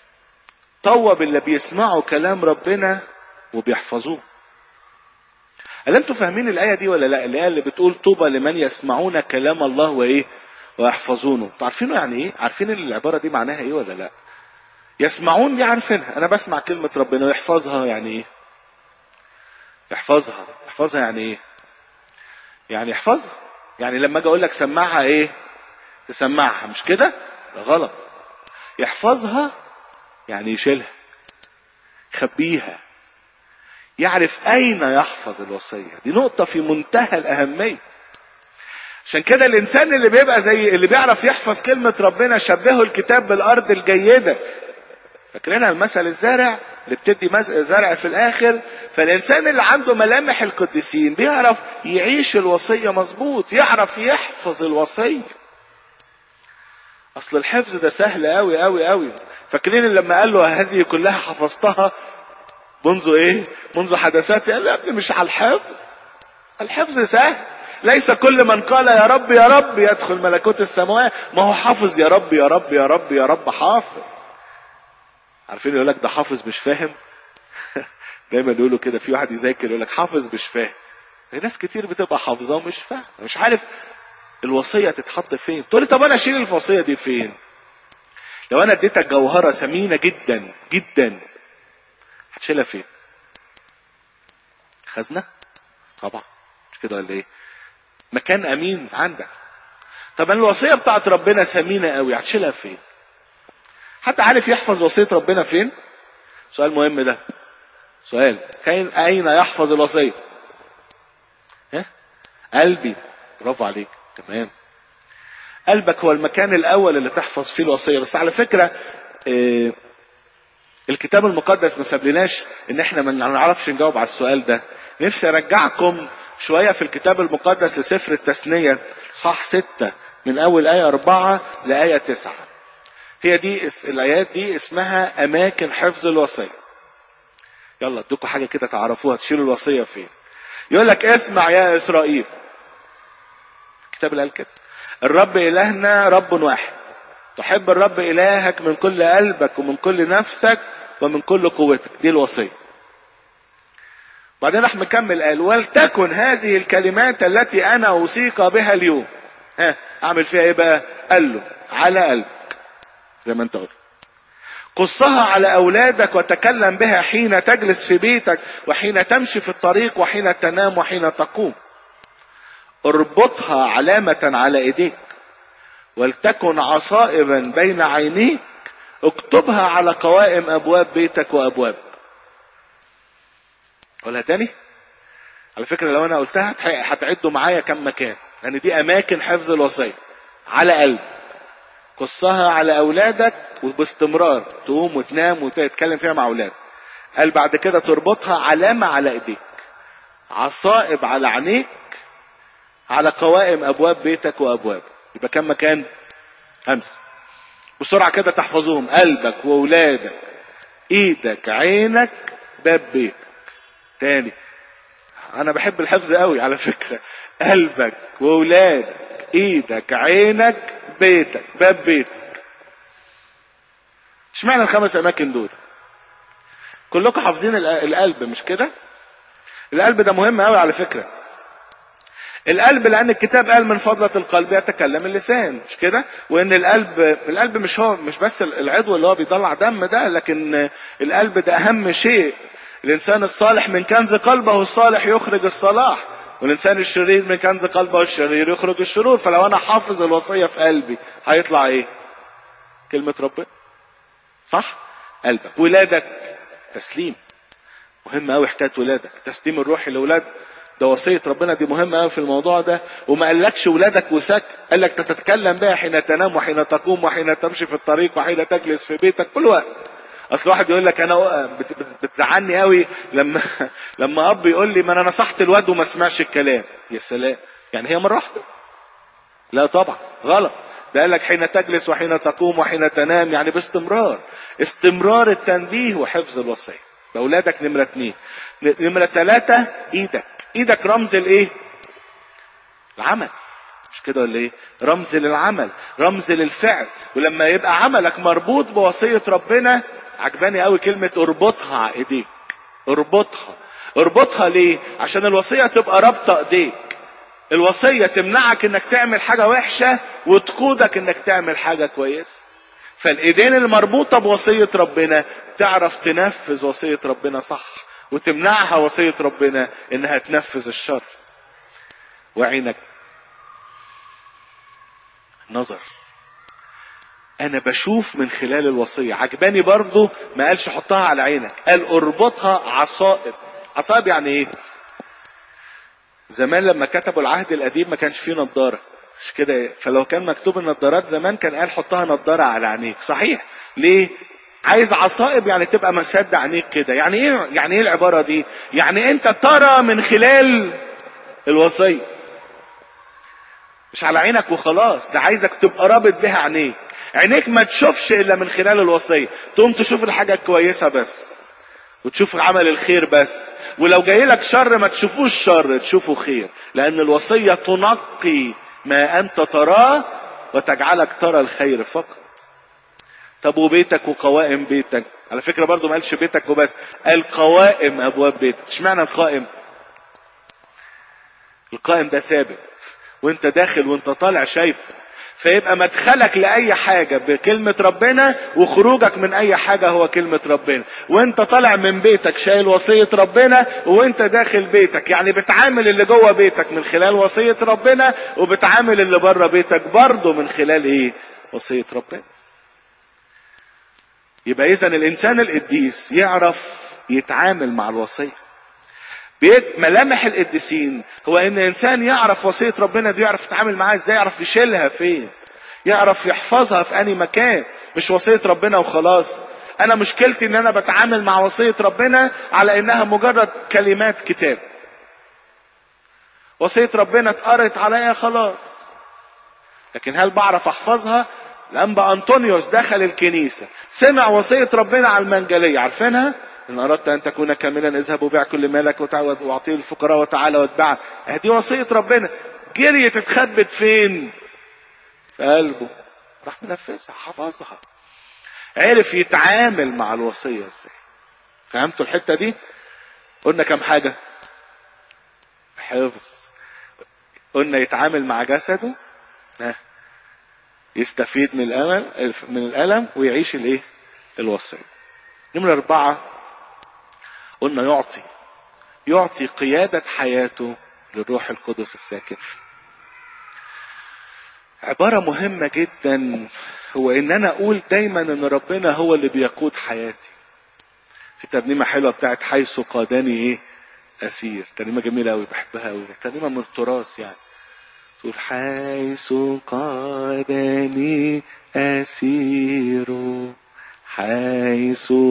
Speaker 4: طوب اللي بيسمعوا كلام ربنا وبيحفظوه هل انتوا فاهمين الايه دي ولا لا الايه اللي بتقول طوبى لمن يسمعون كلام الله وايه ويحفظونه انتوا عارفينه يعني ايه عارفين العباره دي معناها ايه ولا لا يسمعون دي عارفينها انا بسمع كلمه ربنا ويحفظها يعني ايه يحفظها يحفظها يعني ايه يعني يحفظها يعني لما اجي اقول لك سمعها ايه تسمعها مش كده ده غلط يحفظها يعني يشيلها يخبيها يعرف اين يحفظ الوصيه دي نقطه في منتهى الاهميه عشان كده الانسان اللي بيبقى زي اللي بيعرف يحفظ كلمه ربنا شبهه الكتاب بالارض الجيده فاكرينها المثل الزارع اللي بتدي مز- زرع في الاخر فالانسان اللي عنده ملامح القديسين بيعرف يعيش الوصيه مظبوط يعرف يحفظ الوصيه اصل الحفظ ده سهل قوي قوي قوي فاكرين لما قال له هذه كلها حفظتها منذ ايه منذ حدثات قال له يا ابني مش على الحفظ الحفظ سهل ليس كل من قال يا رب يا رب يدخل ملكوت السماوات ما هو حافظ يا رب يا رب يا رب يا رب حافظ عارفين يقول لك ده حافظ مش فاهم دايما يقولوا كده في واحد يذاكر يقول لك حافظ مش فاهم ناس كتير بتبقى حافظاه ومش فاهم مش عارف الوصيه تتحط فين تقول لي طب انا اشيل الوصيه دي فين لو انا اديتك جوهره ثمينه جدا جدا هتشيلها فين خزنه طبعا مش كده ولا ايه مكان امين عندك طب أنا الوصيه بتاعت ربنا ثمينه قوي هتشيلها فين حد عارف يحفظ وصيه ربنا فين سؤال مهم ده سؤال كاين اين يحفظ الوصيه ها قلبي برافو عليك تمام قلبك هو المكان الاول اللي تحفظ فيه الوصيه بس على فكره آه، الكتاب المقدس ما سابلناش ان احنا ما نعرفش نجاوب على السؤال ده نفسي ارجعكم شويه في الكتاب المقدس لسفر التثنيه صح ستة من اول ايه أربعة لايه تسعة هي دي اس- الايات دي اسمها اماكن حفظ الوصيه يلا ادوكوا حاجه كده تعرفوها تشيلوا الوصيه فين يقول لك اسمع يا اسرائيل الكتاب اللي قال كده الرب الهنا رب واحد تحب الرب الهك من كل قلبك ومن كل نفسك ومن كل قوتك دي الوصيه بعدين راح مكمل قال ولتكن هذه الكلمات التي انا اوصيك بها اليوم ها اعمل فيها ايه بقى قال له على قلبك زي ما انت قلت قصها على اولادك وتكلم بها حين تجلس في بيتك وحين تمشي في الطريق وحين تنام وحين تقوم اربطها علامة على ايديك ولتكن عصائبا بين عينيك اكتبها على قوائم ابواب بيتك وابوابك اقولها تاني على فكرة لو انا قلتها هتح- هتعدوا معايا كم مكان لان دي اماكن حفظ الوصية على قلب قصها على اولادك وباستمرار تقوم وتنام وتتكلم فيها مع اولادك قال بعد كده تربطها علامة على ايديك عصائب على عينيك على قوائم ابواب بيتك وابوابك يبقى كم مكان خمسة بسرعة كده تحفظوهم قلبك واولادك ايدك عينك باب بيتك تاني انا بحب الحفظ قوي على فكرة قلبك واولادك ايدك عينك بيتك باب بيتك اشمعنى الخمس اماكن دول كلكم حافظين ال- القلب مش كده القلب ده مهم قوي على فكره القلب لان الكتاب قال من فضلة القلب يتكلم اللسان مش كده وان القلب القلب مش هو مش بس العضو اللي هو بيطلع دم ده لكن القلب ده اهم شيء الانسان الصالح من كنز قلبه الصالح يخرج الصلاح والانسان الشرير من كنز قلبه الشرير يخرج الشرور فلو انا حافظ الوصية في قلبي هيطلع ايه كلمة ربنا صح قلبك ولادك تسليم مهم قوي حكايه ولادك تسليم الروحي لاولاد ده وصيه ربنا دي مهمه قوي في الموضوع ده وما قالكش ولادك وسك قال لك تتكلم بها حين تنام وحين تقوم وحين تمشي في الطريق وحين تجلس في بيتك كل وقت اصل واحد يقول لك انا بت- بت- بتزعلني قوي لما لما اب يقول لي ما انا نصحت الواد وما سمعش الكلام يا سلام يعني هي مره واحده لا طبعا غلط ده قال لك حين تجلس وحين تقوم وحين تنام يعني باستمرار استمرار التنبيه وحفظ الوصية بأولادك نمرة اتنين نمرة تلاتة ايدك ايدك رمز الايه العمل مش كده ولا ايه رمز للعمل رمز للفعل ولما يبقى عملك مربوط بوصية ربنا عجباني قوي كلمة اربطها على ايديك اربطها اربطها ليه عشان الوصية تبقى رابطة ايديك الوصية تمنعك انك تعمل حاجة وحشة وتقودك انك تعمل حاجة كويسة فالايدين المربوطة بوصية ربنا تعرف تنفذ وصية ربنا صح وتمنعها وصية ربنا انها تنفذ الشر وعينك نظر انا بشوف من خلال الوصية عجباني برضو ما قالش حطها على عينك قال اربطها عصائب عصائب يعني ايه زمان لما كتبوا العهد القديم ما كانش فيه نظارة مش كده فلو كان مكتوب النظارات زمان كان قال حطها نظارة على عينيك صحيح ليه عايز عصائب يعني تبقى مسد عينيك كده يعني ايه يعني ايه العبارة دي يعني انت ترى من خلال الوصية مش على عينك وخلاص ده عايزك تبقى رابط بها عينيك عينيك ما تشوفش الا من خلال الوصية تقوم تشوف الحاجة الكويسة بس وتشوف عمل الخير بس ولو جاي لك شر ما تشوفوش شر تشوفه خير لان الوصية تنقي ما انت تراه وتجعلك ترى الخير فقط طب وبيتك وقوائم بيتك على فكرة برضو ما قالش بيتك وبس قال قوائم ابواب بيتك اشمعنى القائم القائم ده ثابت وانت داخل وانت طالع شايفه فيبقى مدخلك لأي حاجة بكلمة ربنا وخروجك من أي حاجة هو كلمة ربنا وانت طالع من بيتك شايل وصية ربنا وانت داخل بيتك يعني بتعامل اللي جوه بيتك من خلال وصية ربنا وبتعامل اللي بره بيتك برضه من خلال ايه وصية ربنا يبقى اذا الانسان القديس يعرف يتعامل مع الوصيه بيت ملامح القديسين هو ان الانسان يعرف وصيه ربنا دي يعرف يتعامل معاها ازاي يعرف يشيلها فين يعرف يحفظها في اني مكان مش وصيه ربنا وخلاص انا مشكلتي ان انا بتعامل مع وصيه ربنا على انها مجرد كلمات كتاب وصيه ربنا اتقرت عليا خلاص لكن هل بعرف احفظها الانبا انطونيوس دخل الكنيسه سمع وصيه ربنا على المنجليه عارفينها ان اردت ان تكون كاملا اذهب وبيع كل مالك واعطيه الفقراء وتعالى واتبعني دي وصيه ربنا جريت اتخبت فين في قلبه راح منفذها حفظها عرف يتعامل مع الوصيه ازاي فهمتوا الحته دي قلنا كم حاجه حفظ قلنا يتعامل مع جسده ها يستفيد من الأمل من الألم ويعيش الايه الوصية نمرة أربعة قلنا يعطي يعطي قيادة حياته للروح القدس الساكن فيه عبارة مهمة جدا هو ان انا اقول دايما ان ربنا هو اللي بيقود حياتي في ترنيمة حلوة بتاعت حيث قادني ايه اسير ترنيمة جميلة قوي بحبها قوي ترنيمة من التراث يعني تقول حيث قادني أسير حيث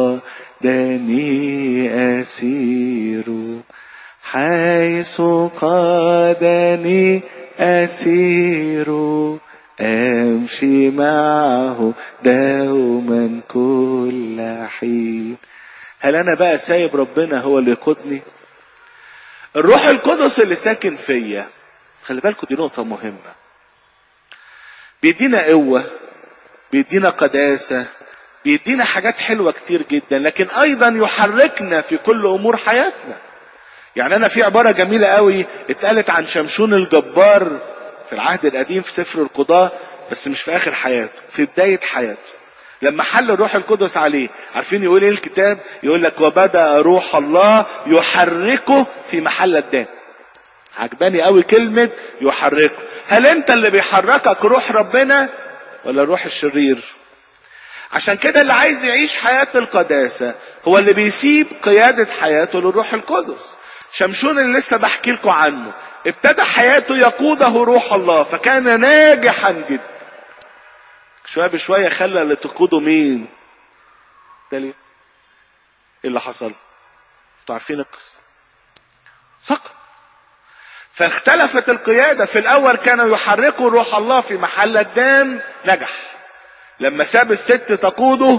Speaker 4: قادني أسير حيث قادني أسير أمشي معه دوما كل حين هل أنا بقى سايب ربنا هو اللي يقودني الروح القدس اللي ساكن فيا خلي بالكم دي نقطة مهمة بيدينا قوة بيدينا قداسة بيدينا حاجات حلوة كتير جدا لكن أيضا يحركنا في كل أمور حياتنا يعني أنا في عبارة جميلة قوي اتقالت عن شمشون الجبار في العهد القديم في سفر القضاء بس مش في آخر حياته في بداية حياته لما حل الروح القدس عليه عارفين يقول ايه الكتاب يقول لك وبدأ روح الله يحركه في محل الدان عجباني قوي كلمة يحركه هل انت اللي بيحركك روح ربنا ولا الروح الشرير عشان كده اللي عايز يعيش حياة القداسة هو اللي بيسيب قيادة حياته للروح القدس شمشون اللي لسه بحكي لكم عنه ابتدى حياته يقوده روح الله فكان ناجحا جدا شوية بشوية خلى اللي تقوده مين ده ليه ايه اللي حصل انتوا عارفين القصة سقط فاختلفت القيادة في الأول كان يحركه روح الله في محل الدان نجح لما ساب الست تقوده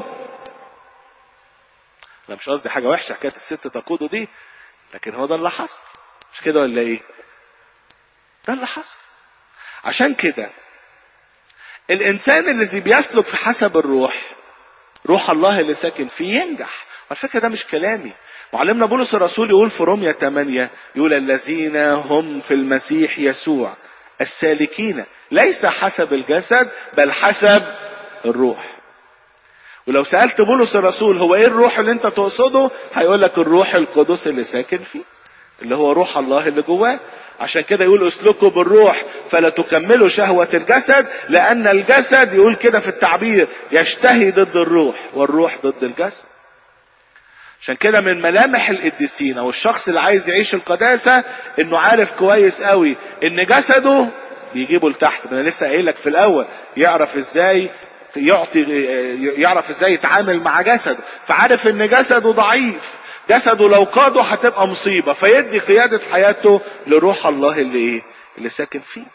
Speaker 4: لا مش قصدي حاجة وحشة حكاية الست تقوده دي لكن هو ده اللي حصل مش كده ولا ايه ده اللي حصل عشان كده الإنسان الذي بيسلك في حسب الروح روح الله اللي ساكن فيه ينجح على فكرة ده مش كلامي معلمنا بولس الرسول يقول في رومية 8 يقول الذين هم في المسيح يسوع السالكين ليس حسب الجسد بل حسب الروح ولو سألت بولس الرسول هو ايه الروح اللي انت تقصده هيقول لك الروح القدس اللي ساكن فيه اللي هو روح الله اللي جواه عشان كده يقول اسلكوا بالروح فلا تكملوا شهوة الجسد لأن الجسد يقول كده في التعبير يشتهي ضد الروح والروح ضد الجسد عشان كده من ملامح القديسين او الشخص اللي عايز يعيش القداسة انه عارف كويس قوي ان جسده يجيبه لتحت ما انا لسه قايل لك في الاول يعرف ازاي يعطي يعرف ازاي يتعامل مع جسده فعارف ان جسده ضعيف جسده لو قاده هتبقى مصيبة فيدي قيادة حياته لروح الله اللي ايه اللي ساكن فيه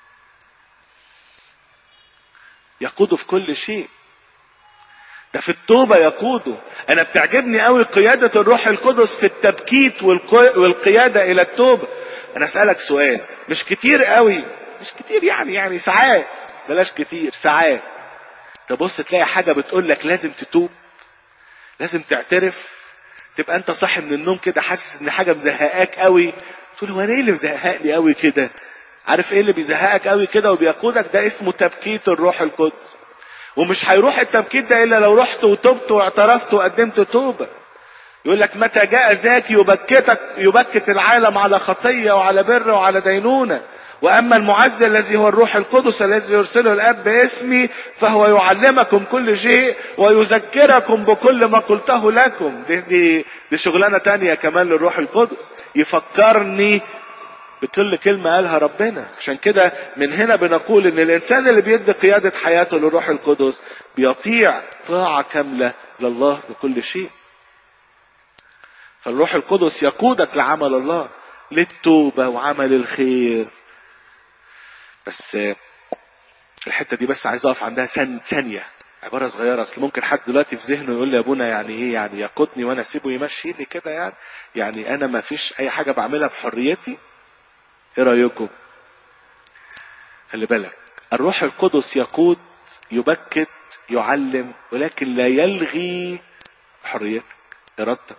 Speaker 4: يقوده في كل شيء ده في التوبة يقوده انا بتعجبني قوي قيادة الروح القدس في التبكيت والقيادة الى التوبة انا اسألك سؤال مش كتير قوي مش كتير يعني يعني ساعات بلاش كتير ساعات تبص تلاقي حاجة بتقول لك لازم تتوب لازم تعترف تبقى انت صاحي من النوم كده حاسس ان حاجة مزهقاك قوي تقول هو انا ايه اللي مزهقني قوي كده عارف ايه اللي بيزهقك قوي كده وبيقودك ده اسمه تبكيت الروح القدس ومش هيروح التبكيت ده الا لو رحت وتبت واعترفت وقدمت توبه يقول لك متى جاء ذاك يبكتك يبكت العالم على خطيه وعلى بر وعلى دينونه واما المعز الذي هو الروح القدس الذي يرسله الاب باسمي فهو يعلمكم كل شيء ويذكركم بكل ما قلته لكم دي دي, دي شغلانه تانية كمان للروح القدس يفكرني بكل كلمة قالها ربنا عشان كده من هنا بنقول ان الانسان اللي بيدي قيادة حياته للروح القدس بيطيع طاعة كاملة لله بكل شيء فالروح القدس يقودك لعمل الله للتوبة وعمل الخير بس الحتة دي بس عايز اقف عندها ثانية عبارة صغيرة اصل ممكن حد دلوقتي في ذهنه يقول لي يا ابونا يعني ايه يعني يقودني وانا اسيبه يمشيني كده يعني يعني انا ما فيش اي حاجة بعملها بحريتي ايه رايكم خلي بالك الروح القدس يقود يبكت يعلم ولكن لا يلغي حريتك ارادتك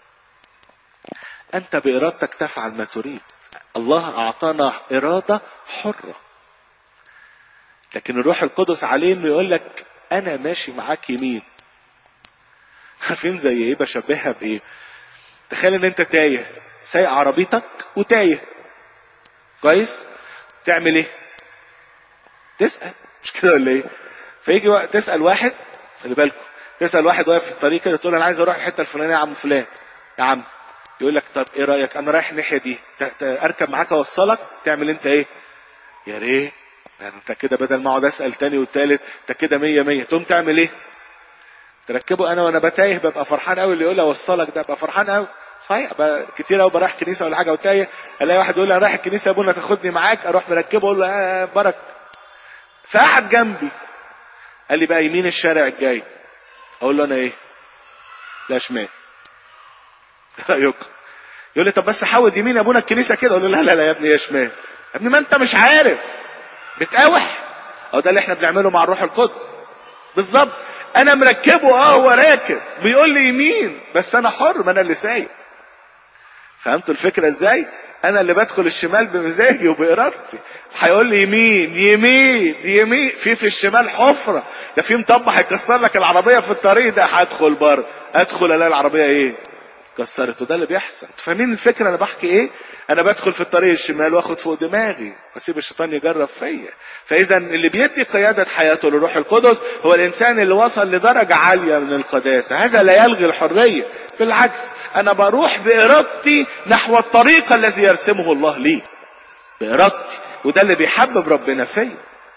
Speaker 4: انت بارادتك تفعل ما تريد الله اعطانا اراده حره لكن الروح القدس عليه انه يقول لك انا ماشي معاك يمين عارفين زي ايه بشبهها بايه تخيل ان انت تايه سايق عربيتك وتايه كويس تعمل ايه تسأل مش كده ولا ايه فيجي وقت تسأل واحد خلي بالكم تسأل واحد واقف في الطريق كده تقول انا عايز اروح الحته الفلانيه يا عم فلان يا عم يقول لك طب ايه رايك انا رايح الناحيه دي اركب معاك اوصلك تعمل انت ايه يا ريت يعني انت كده بدل ما اقعد اسال تاني والتالت انت كده مية مية تقوم تعمل ايه تركبه انا وانا بتايه ببقى فرحان قوي اللي يقول لي اوصلك ده ببقى فرحان قوي صحيح بقى كتير قوي بروح كنيسه ولا حاجه وتايه الاقي واحد يقول لي انا رايح الكنيسه يا ابونا تاخدني معاك اروح مركبه اقول له آه برك فقعد جنبي قال لي بقى يمين الشارع الجاي اقول له انا ايه لا شمال رايكم يقول لي طب بس حاول يمين يا ابونا الكنيسه كده اقول له لا لا لا يا ابني يا شمال يا ابني ما انت مش عارف بتقاوح او ده اللي احنا بنعمله مع الروح القدس بالظبط انا مركبه اه هو راكب بيقول لي يمين بس انا حر ما انا اللي سايق فهمتوا الفكره ازاي انا اللي بدخل الشمال بمزاجي وبارادتي هيقول لي يمين يمين يمين في في الشمال حفره ده في مطبع هيكسر لك العربيه في الطريق ده هدخل بره ادخل الاقي العربيه ايه كسرت وده اللي بيحصل انتوا فاهمين الفكره انا بحكي ايه انا بدخل في الطريق الشمال واخد فوق دماغي واسيب الشيطان يجرب فيا فاذا اللي بيدي قياده حياته للروح القدس هو الانسان اللي وصل لدرجه عاليه من القداسه هذا لا يلغي الحريه بالعكس انا بروح بارادتي نحو الطريق الذي يرسمه الله لي بارادتي وده اللي بيحبب ربنا فيا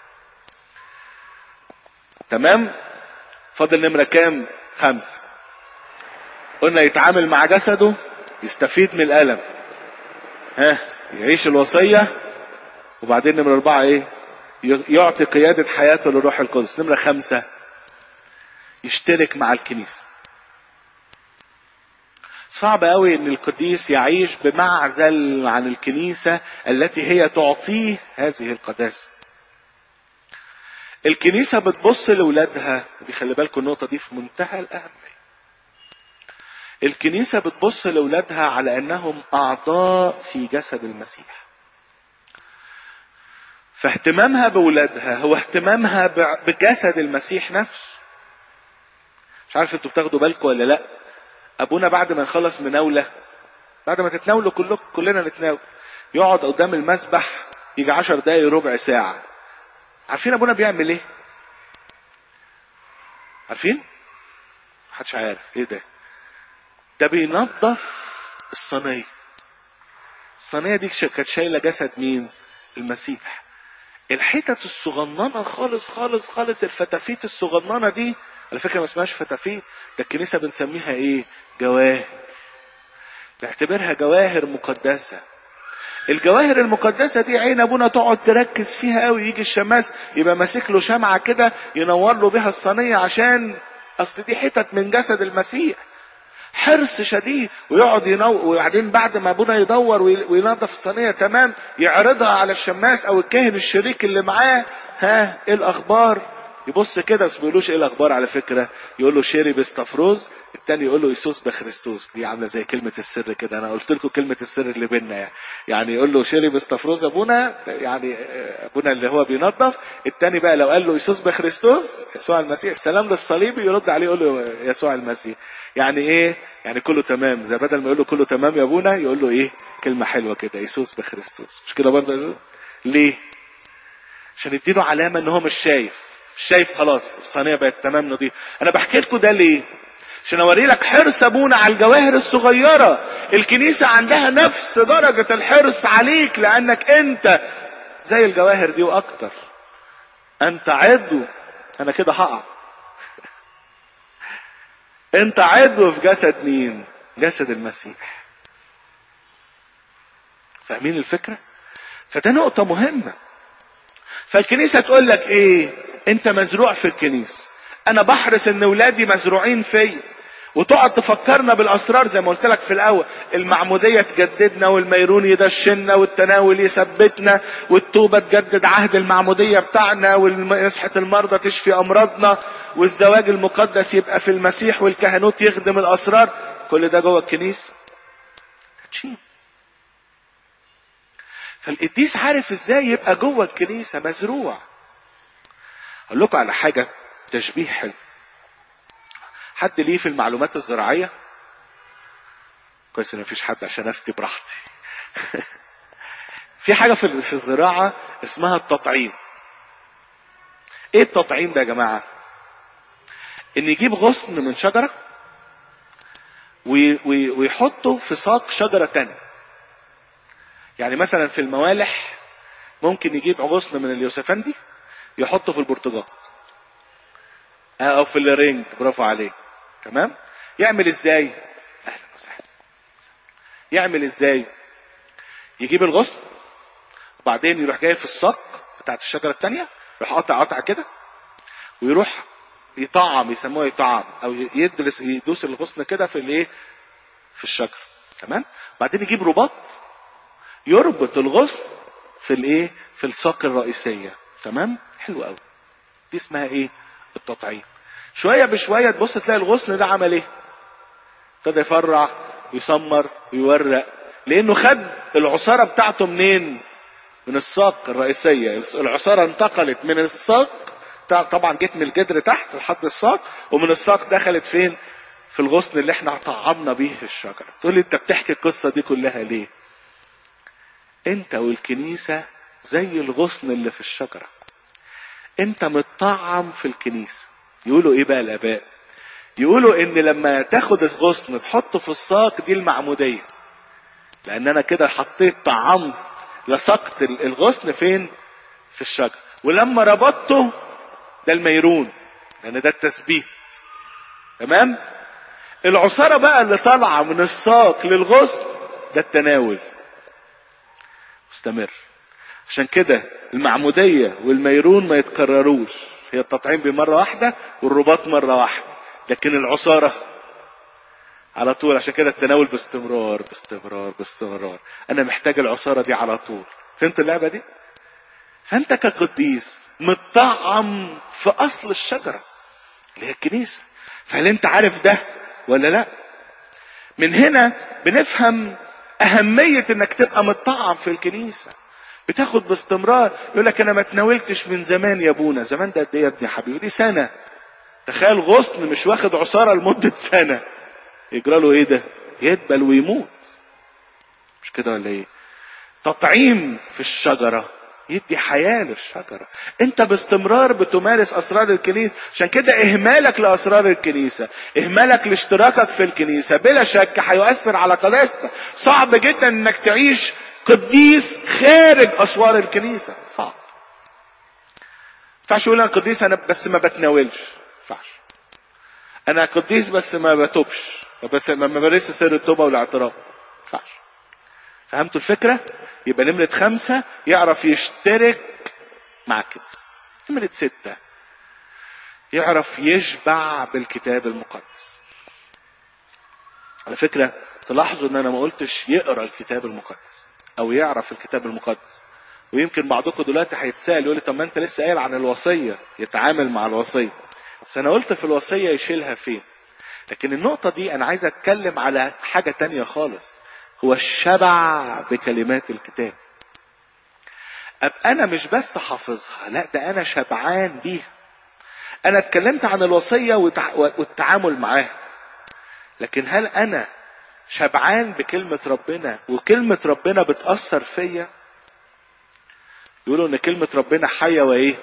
Speaker 4: تمام فاضل نمره كام خمسه قلنا يتعامل مع جسده يستفيد من الألم ها يعيش الوصية وبعدين نمرة أربعة إيه يعطي قيادة حياته للروح القدس نمرة خمسة يشترك مع الكنيسة صعب قوي ان القديس يعيش بمعزل عن الكنيسة التي هي تعطيه هذه القداسة الكنيسة بتبص لأولادها دي خلي بالكم النقطة دي في منتهى الأهمية الكنيسة بتبص لأولادها على أنهم أعضاء في جسد المسيح فاهتمامها بأولادها هو اهتمامها ب- بجسد المسيح نفسه مش عارف انتوا بتاخدوا بالكم ولا لا ابونا بعد ما نخلص مناولة بعد ما تتناولوا كلكم كلنا نتناول يقعد قدام المسبح يجي عشر دقايق ربع ساعة عارفين ابونا بيعمل ايه عارفين محدش عارف ايه ده ده بينظف الصينية الصينية دي ش- كانت شايلة جسد مين المسيح الحتت الصغننة خالص خالص خالص الفتافيت الصغننة دي على فكرة ما اسمهاش فتافيت ده الكنيسة بنسميها ايه جواهر نعتبرها جواهر مقدسة الجواهر المقدسة دي عين ابونا تقعد تركز فيها قوي يجي الشماس يبقى ماسك له شمعة كده ينور له بيها الصينية عشان اصل دي حتت من جسد المسيح حرص شديد ويقعد ينور وبعدين بعد ما ابونا يدور وي- وينظف الصينيه تمام يعرضها على الشماس او الكاهن الشريك اللي معاه ها ايه الاخبار يبص كده بس ما يقولوش ايه الاخبار على فكره يقول له شيري بستفروز التاني يقول له يسوس بخريستوس دي عامله زي كلمه السر كده انا قلت لكم كلمه السر اللي بينا يعني يعني يقول له شيري بستفروز ابونا يعني آه، ابونا اللي هو بينظف التاني بقى لو قال له يسوس بخريستوس يسوع المسيح السلام للصليبي يرد عليه يقول له يسوع المسيح يعني ايه يعني كله تمام زي بدل ما يقول له كله تمام يا ابونا يقول له ايه كلمه حلوه كده يسوس بخريستوس مش كده برضه ليه عشان يديله علامه ان هو مش شايف مش شايف خلاص الصينيه بقت تمام نظيف انا بحكي لكم ده ليه عشان اوري لك حرص ابونا على الجواهر الصغيره الكنيسه عندها نفس درجه الحرص عليك لانك انت زي الجواهر دي واكتر انت عضو انا كده هقع انت عضو في جسد مين جسد المسيح فاهمين الفكره فده نقطه مهمه فالكنيسه تقول لك ايه انت مزروع في الكنيسه انا بحرص ان ولادي مزروعين فيا وتقعد تفكرنا بالاسرار زي ما قلت لك في الاول المعموديه تجددنا والميرون يدشنا والتناول يثبتنا والتوبه تجدد عهد المعموديه بتاعنا ومسحه المرضى تشفي امراضنا والزواج المقدس يبقى في المسيح والكهنوت يخدم الاسرار كل ده جوه الكنيسه تشيل فالقديس عارف ازاي يبقى جوه الكنيسه مزروع اقول لكم على حاجه تشبيه حلو حد ليه في المعلومات الزراعيه كويس ان مفيش حد عشان افتي براحتي في حاجه في في الزراعه اسمها التطعيم ايه التطعيم ده يا جماعه ان يجيب غصن من شجره وي- وي- ويحطه في ساق شجره تانية يعني مثلا في الموالح ممكن يجيب غصن من اليوسفندي يحطه في البرتقال او في الرنج برافو عليك تمام يعمل ازاي اهلا وسهلا يعمل ازاي يجيب الغصن وبعدين يروح جاي في الساق بتاعت الشجره الثانيه يروح قاطع قطع كده ويروح يطعم يسموه يطعم او يدرس يدوس الغصن كده في الايه في الشجره تمام بعدين يجيب رباط يربط الغصن في الايه في الساق الرئيسيه تمام حلو قوي دي اسمها ايه التطعيم شويه بشويه تبص تلاقي الغصن ده عمل ايه ابتدى يفرع ويسمر ويورق لانه خد العصاره بتاعته منين من الساق الرئيسيه العصاره انتقلت من الساق بتاع- طبعا جت من الجدر تحت لحد الساق ومن الساق دخلت فين في الغصن اللي احنا طعمنا بيه في الشجره تقول لي انت بتحكي القصه دي كلها ليه انت والكنيسه زي الغصن اللي في الشجره انت متطعم في الكنيسه يقولوا ايه بقى الاباء يقولوا ان لما تاخد الغصن تحطه في الساق دي المعموديه لان انا كده حطيت طعمت لصقت الغصن فين في الشجر ولما ربطته ده الميرون لان ده التثبيت تمام العصارة بقى اللي طالعة من الساق للغصن ده التناول مستمر عشان كده المعمودية والميرون ما يتكرروش هي التطعيم بمرة واحدة والرباط مرة واحدة لكن العصارة على طول عشان كده التناول باستمرار باستمرار باستمرار انا محتاج العصارة دي على طول فهمت اللعبة دي فانت كقديس متطعم في اصل الشجرة اللي هي الكنيسة فهل انت عارف ده ولا لا من هنا بنفهم اهمية انك تبقى متطعم في الكنيسة بتاخد باستمرار يقول لك انا ما تناولتش من زمان يا ابونا زمان ده قد ايه يا ابني حبيبي دي سنة تخيل غصن مش واخد عصارة لمدة سنة يجرى له ايه ده يدبل ويموت مش كده ولا ايه تطعيم في الشجرة يدي حياة للشجرة انت باستمرار بتمارس اسرار الكنيسة عشان كده اهمالك لاسرار الكنيسة اهمالك لاشتراكك في الكنيسة بلا شك هيؤثر على قداستك صعب جدا انك تعيش قديس خارج اسوار الكنيسة صعب ينفعش يقول انا قديس انا بس ما بتناولش ينفعش انا قديس بس ما بتوبش بس ما بمارسش سر التوبة والاعتراف ينفعش فهمتوا الفكرة؟ يبقى نمرة خمسة يعرف يشترك مع الكنيسة. نمرة ستة يعرف يشبع بالكتاب المقدس. على فكرة تلاحظوا ان انا ما قلتش يقرا الكتاب المقدس او يعرف الكتاب المقدس. ويمكن بعضكم دلوقتي هيتسال يقول لي طب ما انت لسه قايل عن الوصية يتعامل مع الوصية. بس انا قلت في الوصية يشيلها فين؟ لكن النقطة دي انا عايز اتكلم على حاجة تانية خالص. هو الشبع بكلمات الكتاب أبقى أنا مش بس حافظها لا ده أنا شبعان بيها أنا اتكلمت عن الوصية والتعامل معاها لكن هل أنا شبعان بكلمة ربنا وكلمة ربنا بتأثر فيا يقولوا إن كلمة ربنا حية وإيه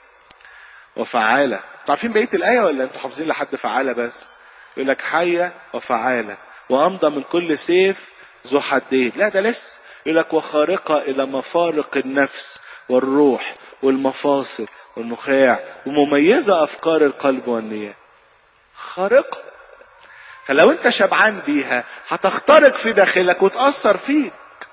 Speaker 4: وفعالة انتوا عارفين بقية الآية ولا انتوا حافظين لحد فعالة بس يقول لك حية وفعالة وأمضى من كل سيف ذو حدين لا ده لسه يقول لك وخارقة إلى مفارق النفس والروح والمفاصل والنخاع ومميزة أفكار القلب والنيات خارقة فلو أنت شبعان بيها هتخترق في داخلك وتأثر فيك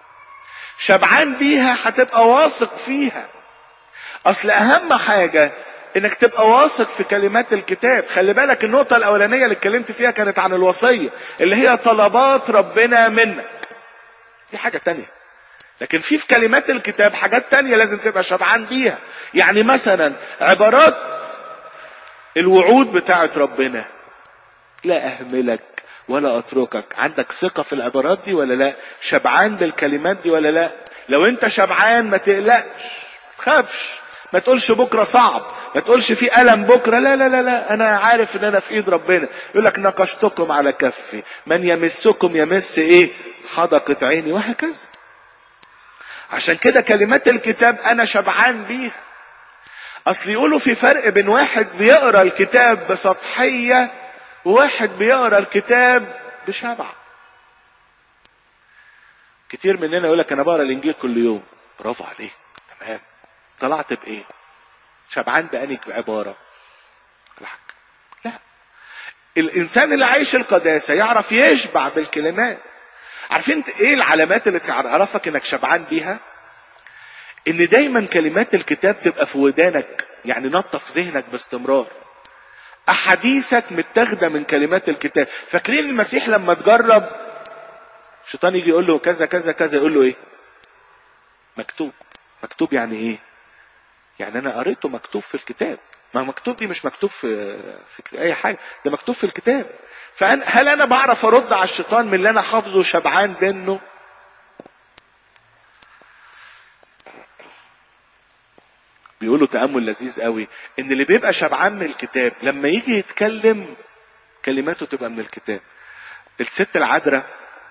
Speaker 4: شبعان بيها هتبقى واثق فيها أصل أهم حاجة انك تبقى واثق في كلمات الكتاب خلي بالك النقطة الاولانية اللي اتكلمت فيها كانت عن الوصية اللي هي طلبات ربنا منك دي حاجة تانية لكن في في كلمات الكتاب حاجات تانية لازم تبقى شبعان بيها يعني مثلا عبارات الوعود بتاعت ربنا لا اهملك ولا اتركك عندك ثقة في العبارات دي ولا لا شبعان بالكلمات دي ولا لا لو انت شبعان ما تقلقش تخافش ما تقولش بكره صعب ما تقولش في الم بكره لا لا لا لا انا عارف ان انا في ايد ربنا يقول لك نقشتكم على كفي من يمسكم يمس ايه حدقة عيني وهكذا عشان كده كلمات الكتاب انا شبعان بيها اصل يقولوا في فرق بين واحد بيقرا الكتاب بسطحية وواحد بيقرا الكتاب بشبع كتير مننا يقول لك انا بقرا الانجيل كل يوم برافو عليك تمام طلعت بايه شبعان بأني عبارة الحق لا الانسان اللي عايش القداسة يعرف يشبع بالكلمات عارفين ايه العلامات اللي تعرفك انك شبعان بيها ان دايما كلمات الكتاب تبقى في ودانك يعني نطف ذهنك باستمرار احاديثك متاخده من كلمات الكتاب فاكرين المسيح لما تجرب الشيطان يجي يقول له كذا كذا كذا يقول له ايه مكتوب مكتوب يعني ايه يعني انا قريته مكتوب في الكتاب ما مكتوب دي مش مكتوب في في اي حاجه ده مكتوب في الكتاب فأنا هل انا بعرف ارد على الشيطان من اللي انا حافظه شبعان منه بيقولوا تأمل لذيذ قوي ان اللي بيبقى شبعان من الكتاب لما يجي يتكلم كلماته تبقى من الكتاب الست العذراء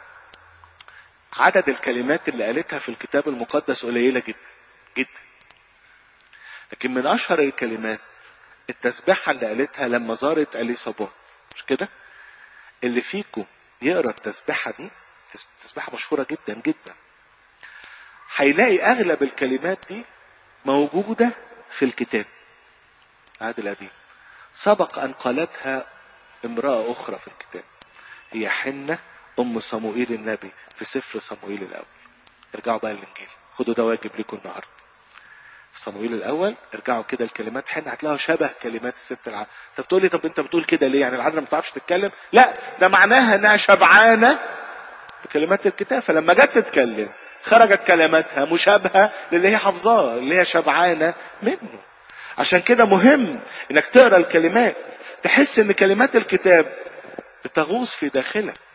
Speaker 4: عدد الكلمات اللي قالتها في الكتاب المقدس قليله جدا جدا لكن من اشهر الكلمات التسبيحه اللي قالتها لما زارت اليصابات مش كده اللي فيكم يقرا التسبيحه دي تسبيحه مشهوره جدا جدا هيلاقي اغلب الكلمات دي موجوده في الكتاب العهد القديم سبق ان قالتها امراه اخرى في الكتاب هي حنه ام صموئيل النبي في سفر صموئيل الاول ارجعوا بقى للانجيل خدوا ده واجب لكم النهارده في صموئيل الاول ارجعوا كده الكلمات حنه هتلاقوا شبه كلمات الست العذراء طب تقول لي طب انت بتقول كده ليه يعني العذراء ما بتعرفش تتكلم لا ده معناها انها شبعانه بكلمات الكتاب فلما جت تتكلم خرجت كلماتها مشابهه للي هي حافظاه اللي هي شبعانه منه عشان كده مهم انك تقرا الكلمات تحس ان كلمات الكتاب بتغوص في داخلك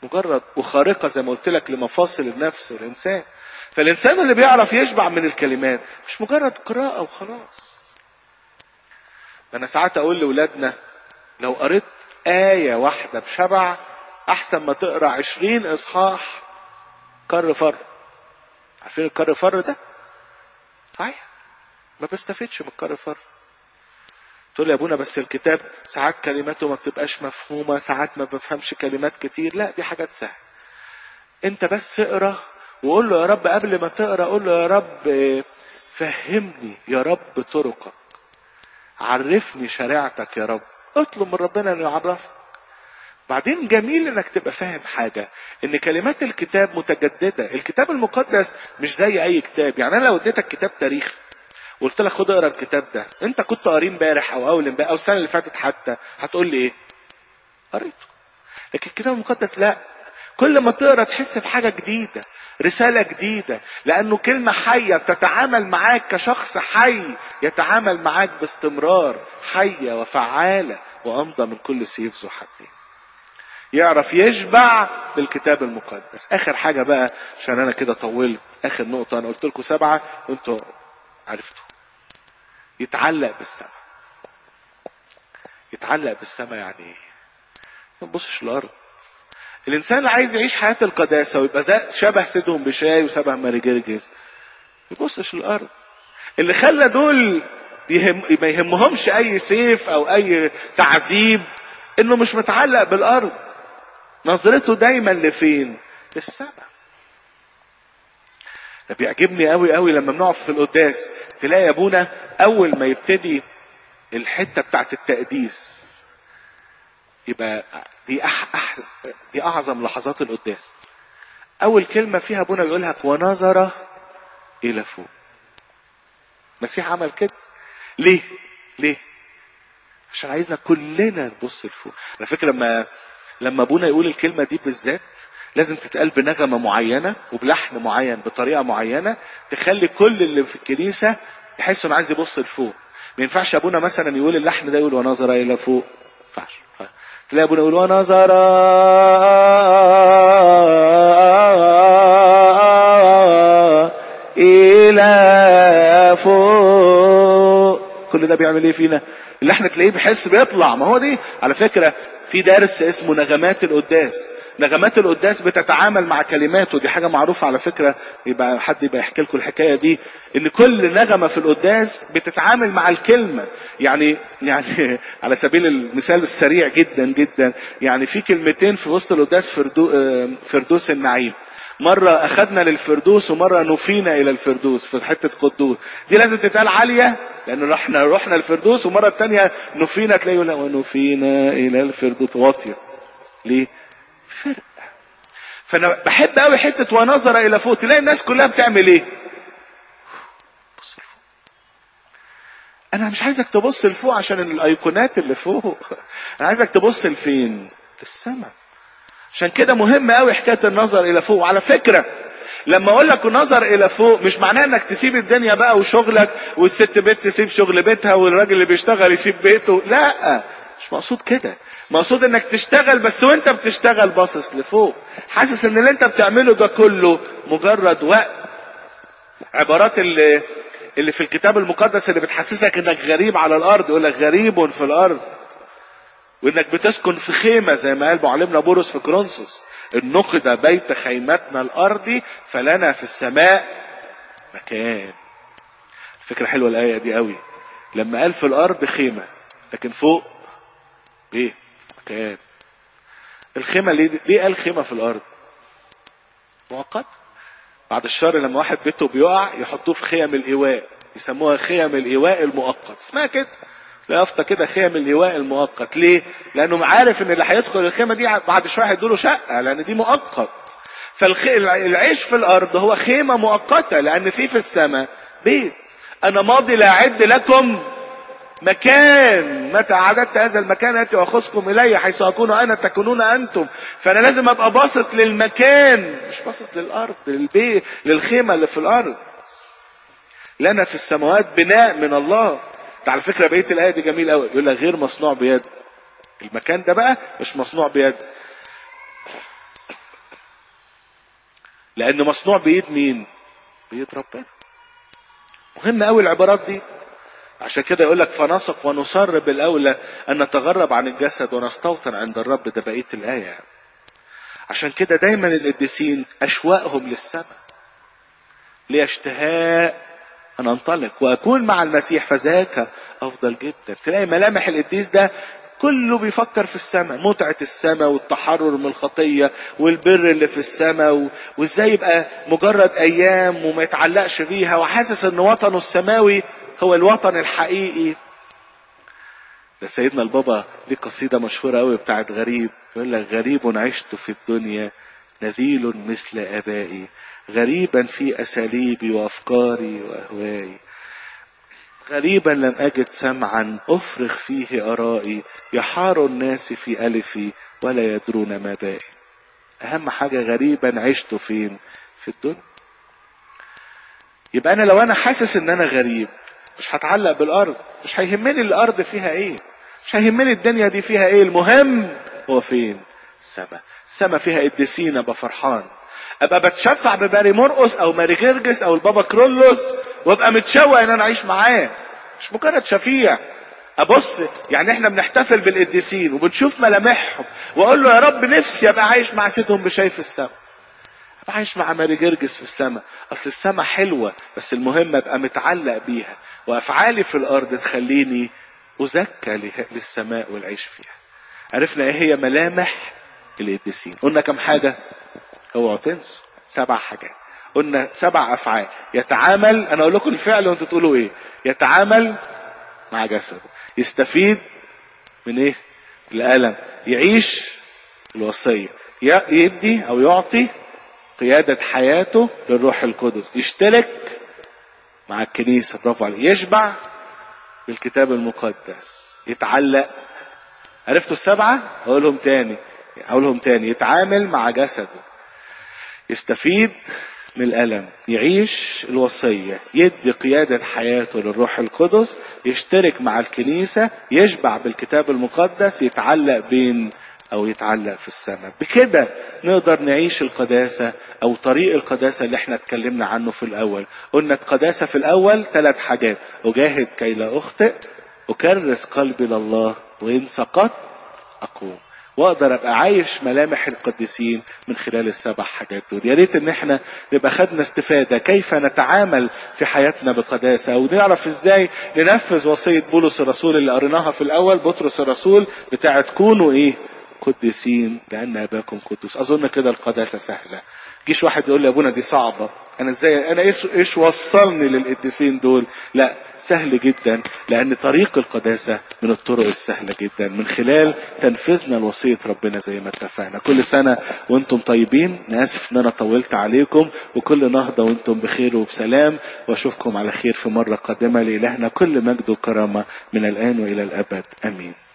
Speaker 4: مجرد وخارقة زي ما قلت لك لمفاصل النفس الإنسان فالإنسان اللي بيعرف يشبع من الكلمات مش مجرد قراءة وخلاص أنا ساعات أقول لأولادنا لو قريت آية واحدة بشبع أحسن ما تقرأ عشرين إصحاح كر فر عارفين الكر فر ده؟ صحيح ما بستفدش من الكر فر تقول لي يا ابونا بس الكتاب ساعات كلماته ما بتبقاش مفهومة ساعات ما بفهمش كلمات كتير لا دي حاجات سهلة انت بس اقرا وقول له يا رب قبل ما تقرا قول له يا رب آه، فهمني يا رب طرقك عرفني شريعتك يا رب اطلب من ربنا انه يعرفك بعدين جميل انك تبقى فاهم حاجة ان كلمات الكتاب متجددة الكتاب المقدس مش زي اي كتاب يعني انا لو اديتك كتاب تاريخ وقلت لك خد اقرا الكتاب ده انت كنت قاريه امبارح او اول امبارح او السنه اللي فاتت حتى هتقول لي ايه قريته لكن الكتاب المقدس لا كل ما تقرا تحس بحاجه جديده رساله جديده لانه كلمه حيه تتعامل معاك كشخص حي يتعامل معاك باستمرار حيه وفعاله وامضى من كل سيف ذو حدين يعرف يشبع بالكتاب المقدس اخر حاجه بقى عشان انا كده طولت اخر نقطه انا قلت لكم سبعه وانتوا عرفتوا يتعلق بالسماء يتعلق بالسماء يعني ايه ما تبصش الارض الانسان اللي عايز يعيش حياه القداسه ويبقى زي شبه سيدهم بشاي وشبه ماري جرجس ما يبصش الارض اللي خلى دول يهم ما يهمهمش اي سيف او اي تعذيب انه مش متعلق بالارض نظرته دايما لفين للسماء ده بيعجبني قوي قوي لما بنقف في القداس تلاقي ابونا اول ما يبتدي الحته بتاعت التقديس يبقى دي أح أح دي اعظم لحظات القداس اول كلمه فيها ابونا بيقولها ونظر الى فوق المسيح عمل كده ليه ليه عشان عايزنا كلنا نبص لفوق على فكره لما لما ابونا يقول الكلمه دي بالذات لازم تتقال بنغمه معينه وبلحن معين بطريقه معينه تخلي كل اللي في الكنيسه يحس انه عايز يبص لفوق ما ينفعش ابونا مثلا يقول اللحن ده يقول ونظر الى فوق ما ينفعش تلاقي ابونا يقول ونظر الى فوق كل ده بيعمل ايه فينا اللحن تلاقيه بيحس بيطلع ما هو دي على فكره في درس اسمه نغمات القداس نغمات القداس بتتعامل مع كلماته دي حاجه معروفه على فكره يبقى حد يبقى يحكي لكم الحكايه دي ان كل نغمه في القداس بتتعامل مع الكلمه يعني يعني على سبيل المثال السريع جدا جدا يعني في كلمتين في وسط القداس فردو فردوس النعيم مرة أخذنا للفردوس ومرة نفينا إلى الفردوس في حتة قدور دي لازم تتقال عالية لأنه احنا رحنا الفردوس ومرة تانية نفينا تلاقيه يقول ونفينا إلى الفردوس واطية ليه؟ فرق فانا بحب قوي حته ونظر الى فوق تلاقي الناس كلها بتعمل ايه بص لفوق انا مش عايزك تبص لفوق عشان الايقونات اللي فوق انا عايزك تبص لفين للسماء عشان كده مهم قوي حكايه النظر الى فوق وعلى فكره لما اقول لك نظر الى فوق مش معناه انك تسيب الدنيا بقى وشغلك والست بيت تسيب شغل بيتها والراجل اللي بيشتغل يسيب بيته لا مش مقصود كده مقصود انك تشتغل بس وانت بتشتغل باصص لفوق حاسس ان اللي انت بتعمله ده كله مجرد وقت عبارات اللي اللي في الكتاب المقدس اللي بتحسسك انك غريب على الارض يقول لك غريب في الارض وانك بتسكن في خيمة زي ما قال معلمنا بولس في كرونسوس ان نقد بيت خيمتنا الارضي فلنا في السماء مكان فكرة حلوة الآية دي قوي لما قال في الأرض خيمة لكن فوق بيت مكان الخيمة ليه, ليه قال خيمة في الأرض مؤقت بعد الشر لما واحد بيته بيقع يحطوه في خيم الإيواء يسموها خيم الإيواء المؤقت اسمها كده يافطة كده خيم الإيواء المؤقت ليه؟ لأنه عارف إن اللي هيدخل الخيمة دي بعد شوية هيدوله شقة لأن دي مؤقت فالعيش في الأرض هو خيمة مؤقتة لأن في في السماء بيت أنا ماضي لأعد لكم مكان متى أعددت هذا المكان أتي وأخذكم إلي حيث أكون أنا تكونون أنتم فأنا لازم أبقى باصص للمكان مش باصص للأرض للبيت للخيمة اللي في الأرض لنا في السماوات بناء من الله على فكرة بقية الآية دي جميل قوي يقول لك غير مصنوع بيد المكان ده بقى مش مصنوع بيد لأنه مصنوع بإيد مين؟ بإيد ربنا مهم قوي العبارات دي عشان كده يقول لك فنثق ونصر بالأولى أن نتغرب عن الجسد ونستوطن عند الرب ده بقية الآية يعني. عشان كده دايما القديسين أشواقهم للسماء ليه اشتهاء أن أنطلق وأكون مع المسيح فذاك أفضل جدا تلاقي ملامح القديس ده كله بيفكر في السماء متعة السماء والتحرر من الخطية والبر اللي في السماء و... وازاي يبقى مجرد ايام وما يتعلقش بيها وحاسس ان وطنه السماوي هو الوطن الحقيقي ده سيدنا البابا دي قصيدة مشهورة قوي بتاعت غريب يقول لك غريب عشت في الدنيا نذيل مثل ابائي غريبا في اساليبي وافكاري واهوائي غريبا لم أجد سمعا أفرغ فيه أرائي يحار الناس في ألفي ولا يدرون ما بائي أهم حاجة غريبا عشت فين في الدنيا يبقى أنا لو أنا حاسس إن أنا غريب مش هتعلق بالأرض مش هيهمني الأرض فيها إيه مش هيهمني الدنيا دي فيها إيه المهم هو فين السماء السماء فيها قديسين أبقى فرحان ابقى بتشفع بباري مرقس او ماري جرجس او البابا كرولوس وابقى متشوق ان انا اعيش معاه مش مجرد شفيع ابص يعني احنا بنحتفل بالقديسين وبنشوف ملامحهم واقول له يا رب نفسي ابقى عايش مع سيدهم بشاي في السماء ابقى عايش مع ماري جرجس في السماء اصل السماء حلوه بس المهم ابقى متعلق بيها وافعالي في الارض تخليني ازكى للسماء والعيش فيها عرفنا ايه هي ملامح القديسين قلنا كم حاجه اوعوا تنسوا سبع حاجات قلنا سبع افعال يتعامل انا اقول لكم الفعل وانتوا تقولوا ايه يتعامل مع جسده يستفيد من ايه الالم يعيش الوصيه يدي او يعطي قيادة حياته للروح القدس يشترك مع الكنيسة برافو عليك يشبع بالكتاب المقدس يتعلق عرفتوا السبعة اقولهم تاني اقولهم تاني يتعامل مع جسده يستفيد من الألم يعيش الوصية يدي قيادة حياته للروح القدس يشترك مع الكنيسة يشبع بالكتاب المقدس يتعلق بين أو يتعلق في السماء بكده نقدر نعيش القداسة أو طريق القداسة اللي احنا اتكلمنا عنه في الأول قلنا القداسة في الأول ثلاث حاجات أجاهد كي لا أخطئ أكرس قلبي لله وإن سقطت أقوم واقدر ابقى عايش ملامح القديسين من خلال السبع حاجات دول يا ريت ان احنا نبقى خدنا استفاده كيف نتعامل في حياتنا بقداسه ونعرف ازاي ننفذ وصيه بولس الرسول اللي قريناها في الاول بطرس الرسول بتاعت كونوا ايه قديسين لان اباكم قدوس اظن كده القداسه سهله جيش واحد يقول لي يا ابونا دي صعبه انا ازاي انا ايش ايش وصلني للقديسين دول لا سهل جدا لان طريق القداسه من الطرق السهله جدا من خلال تنفيذنا لوصيه ربنا زي ما اتفقنا كل سنه وانتم طيبين ناسف ان انا طولت عليكم وكل نهضه وانتم بخير وبسلام واشوفكم على خير في مره قادمه لالهنا كل مجد وكرامه من الان والى الابد امين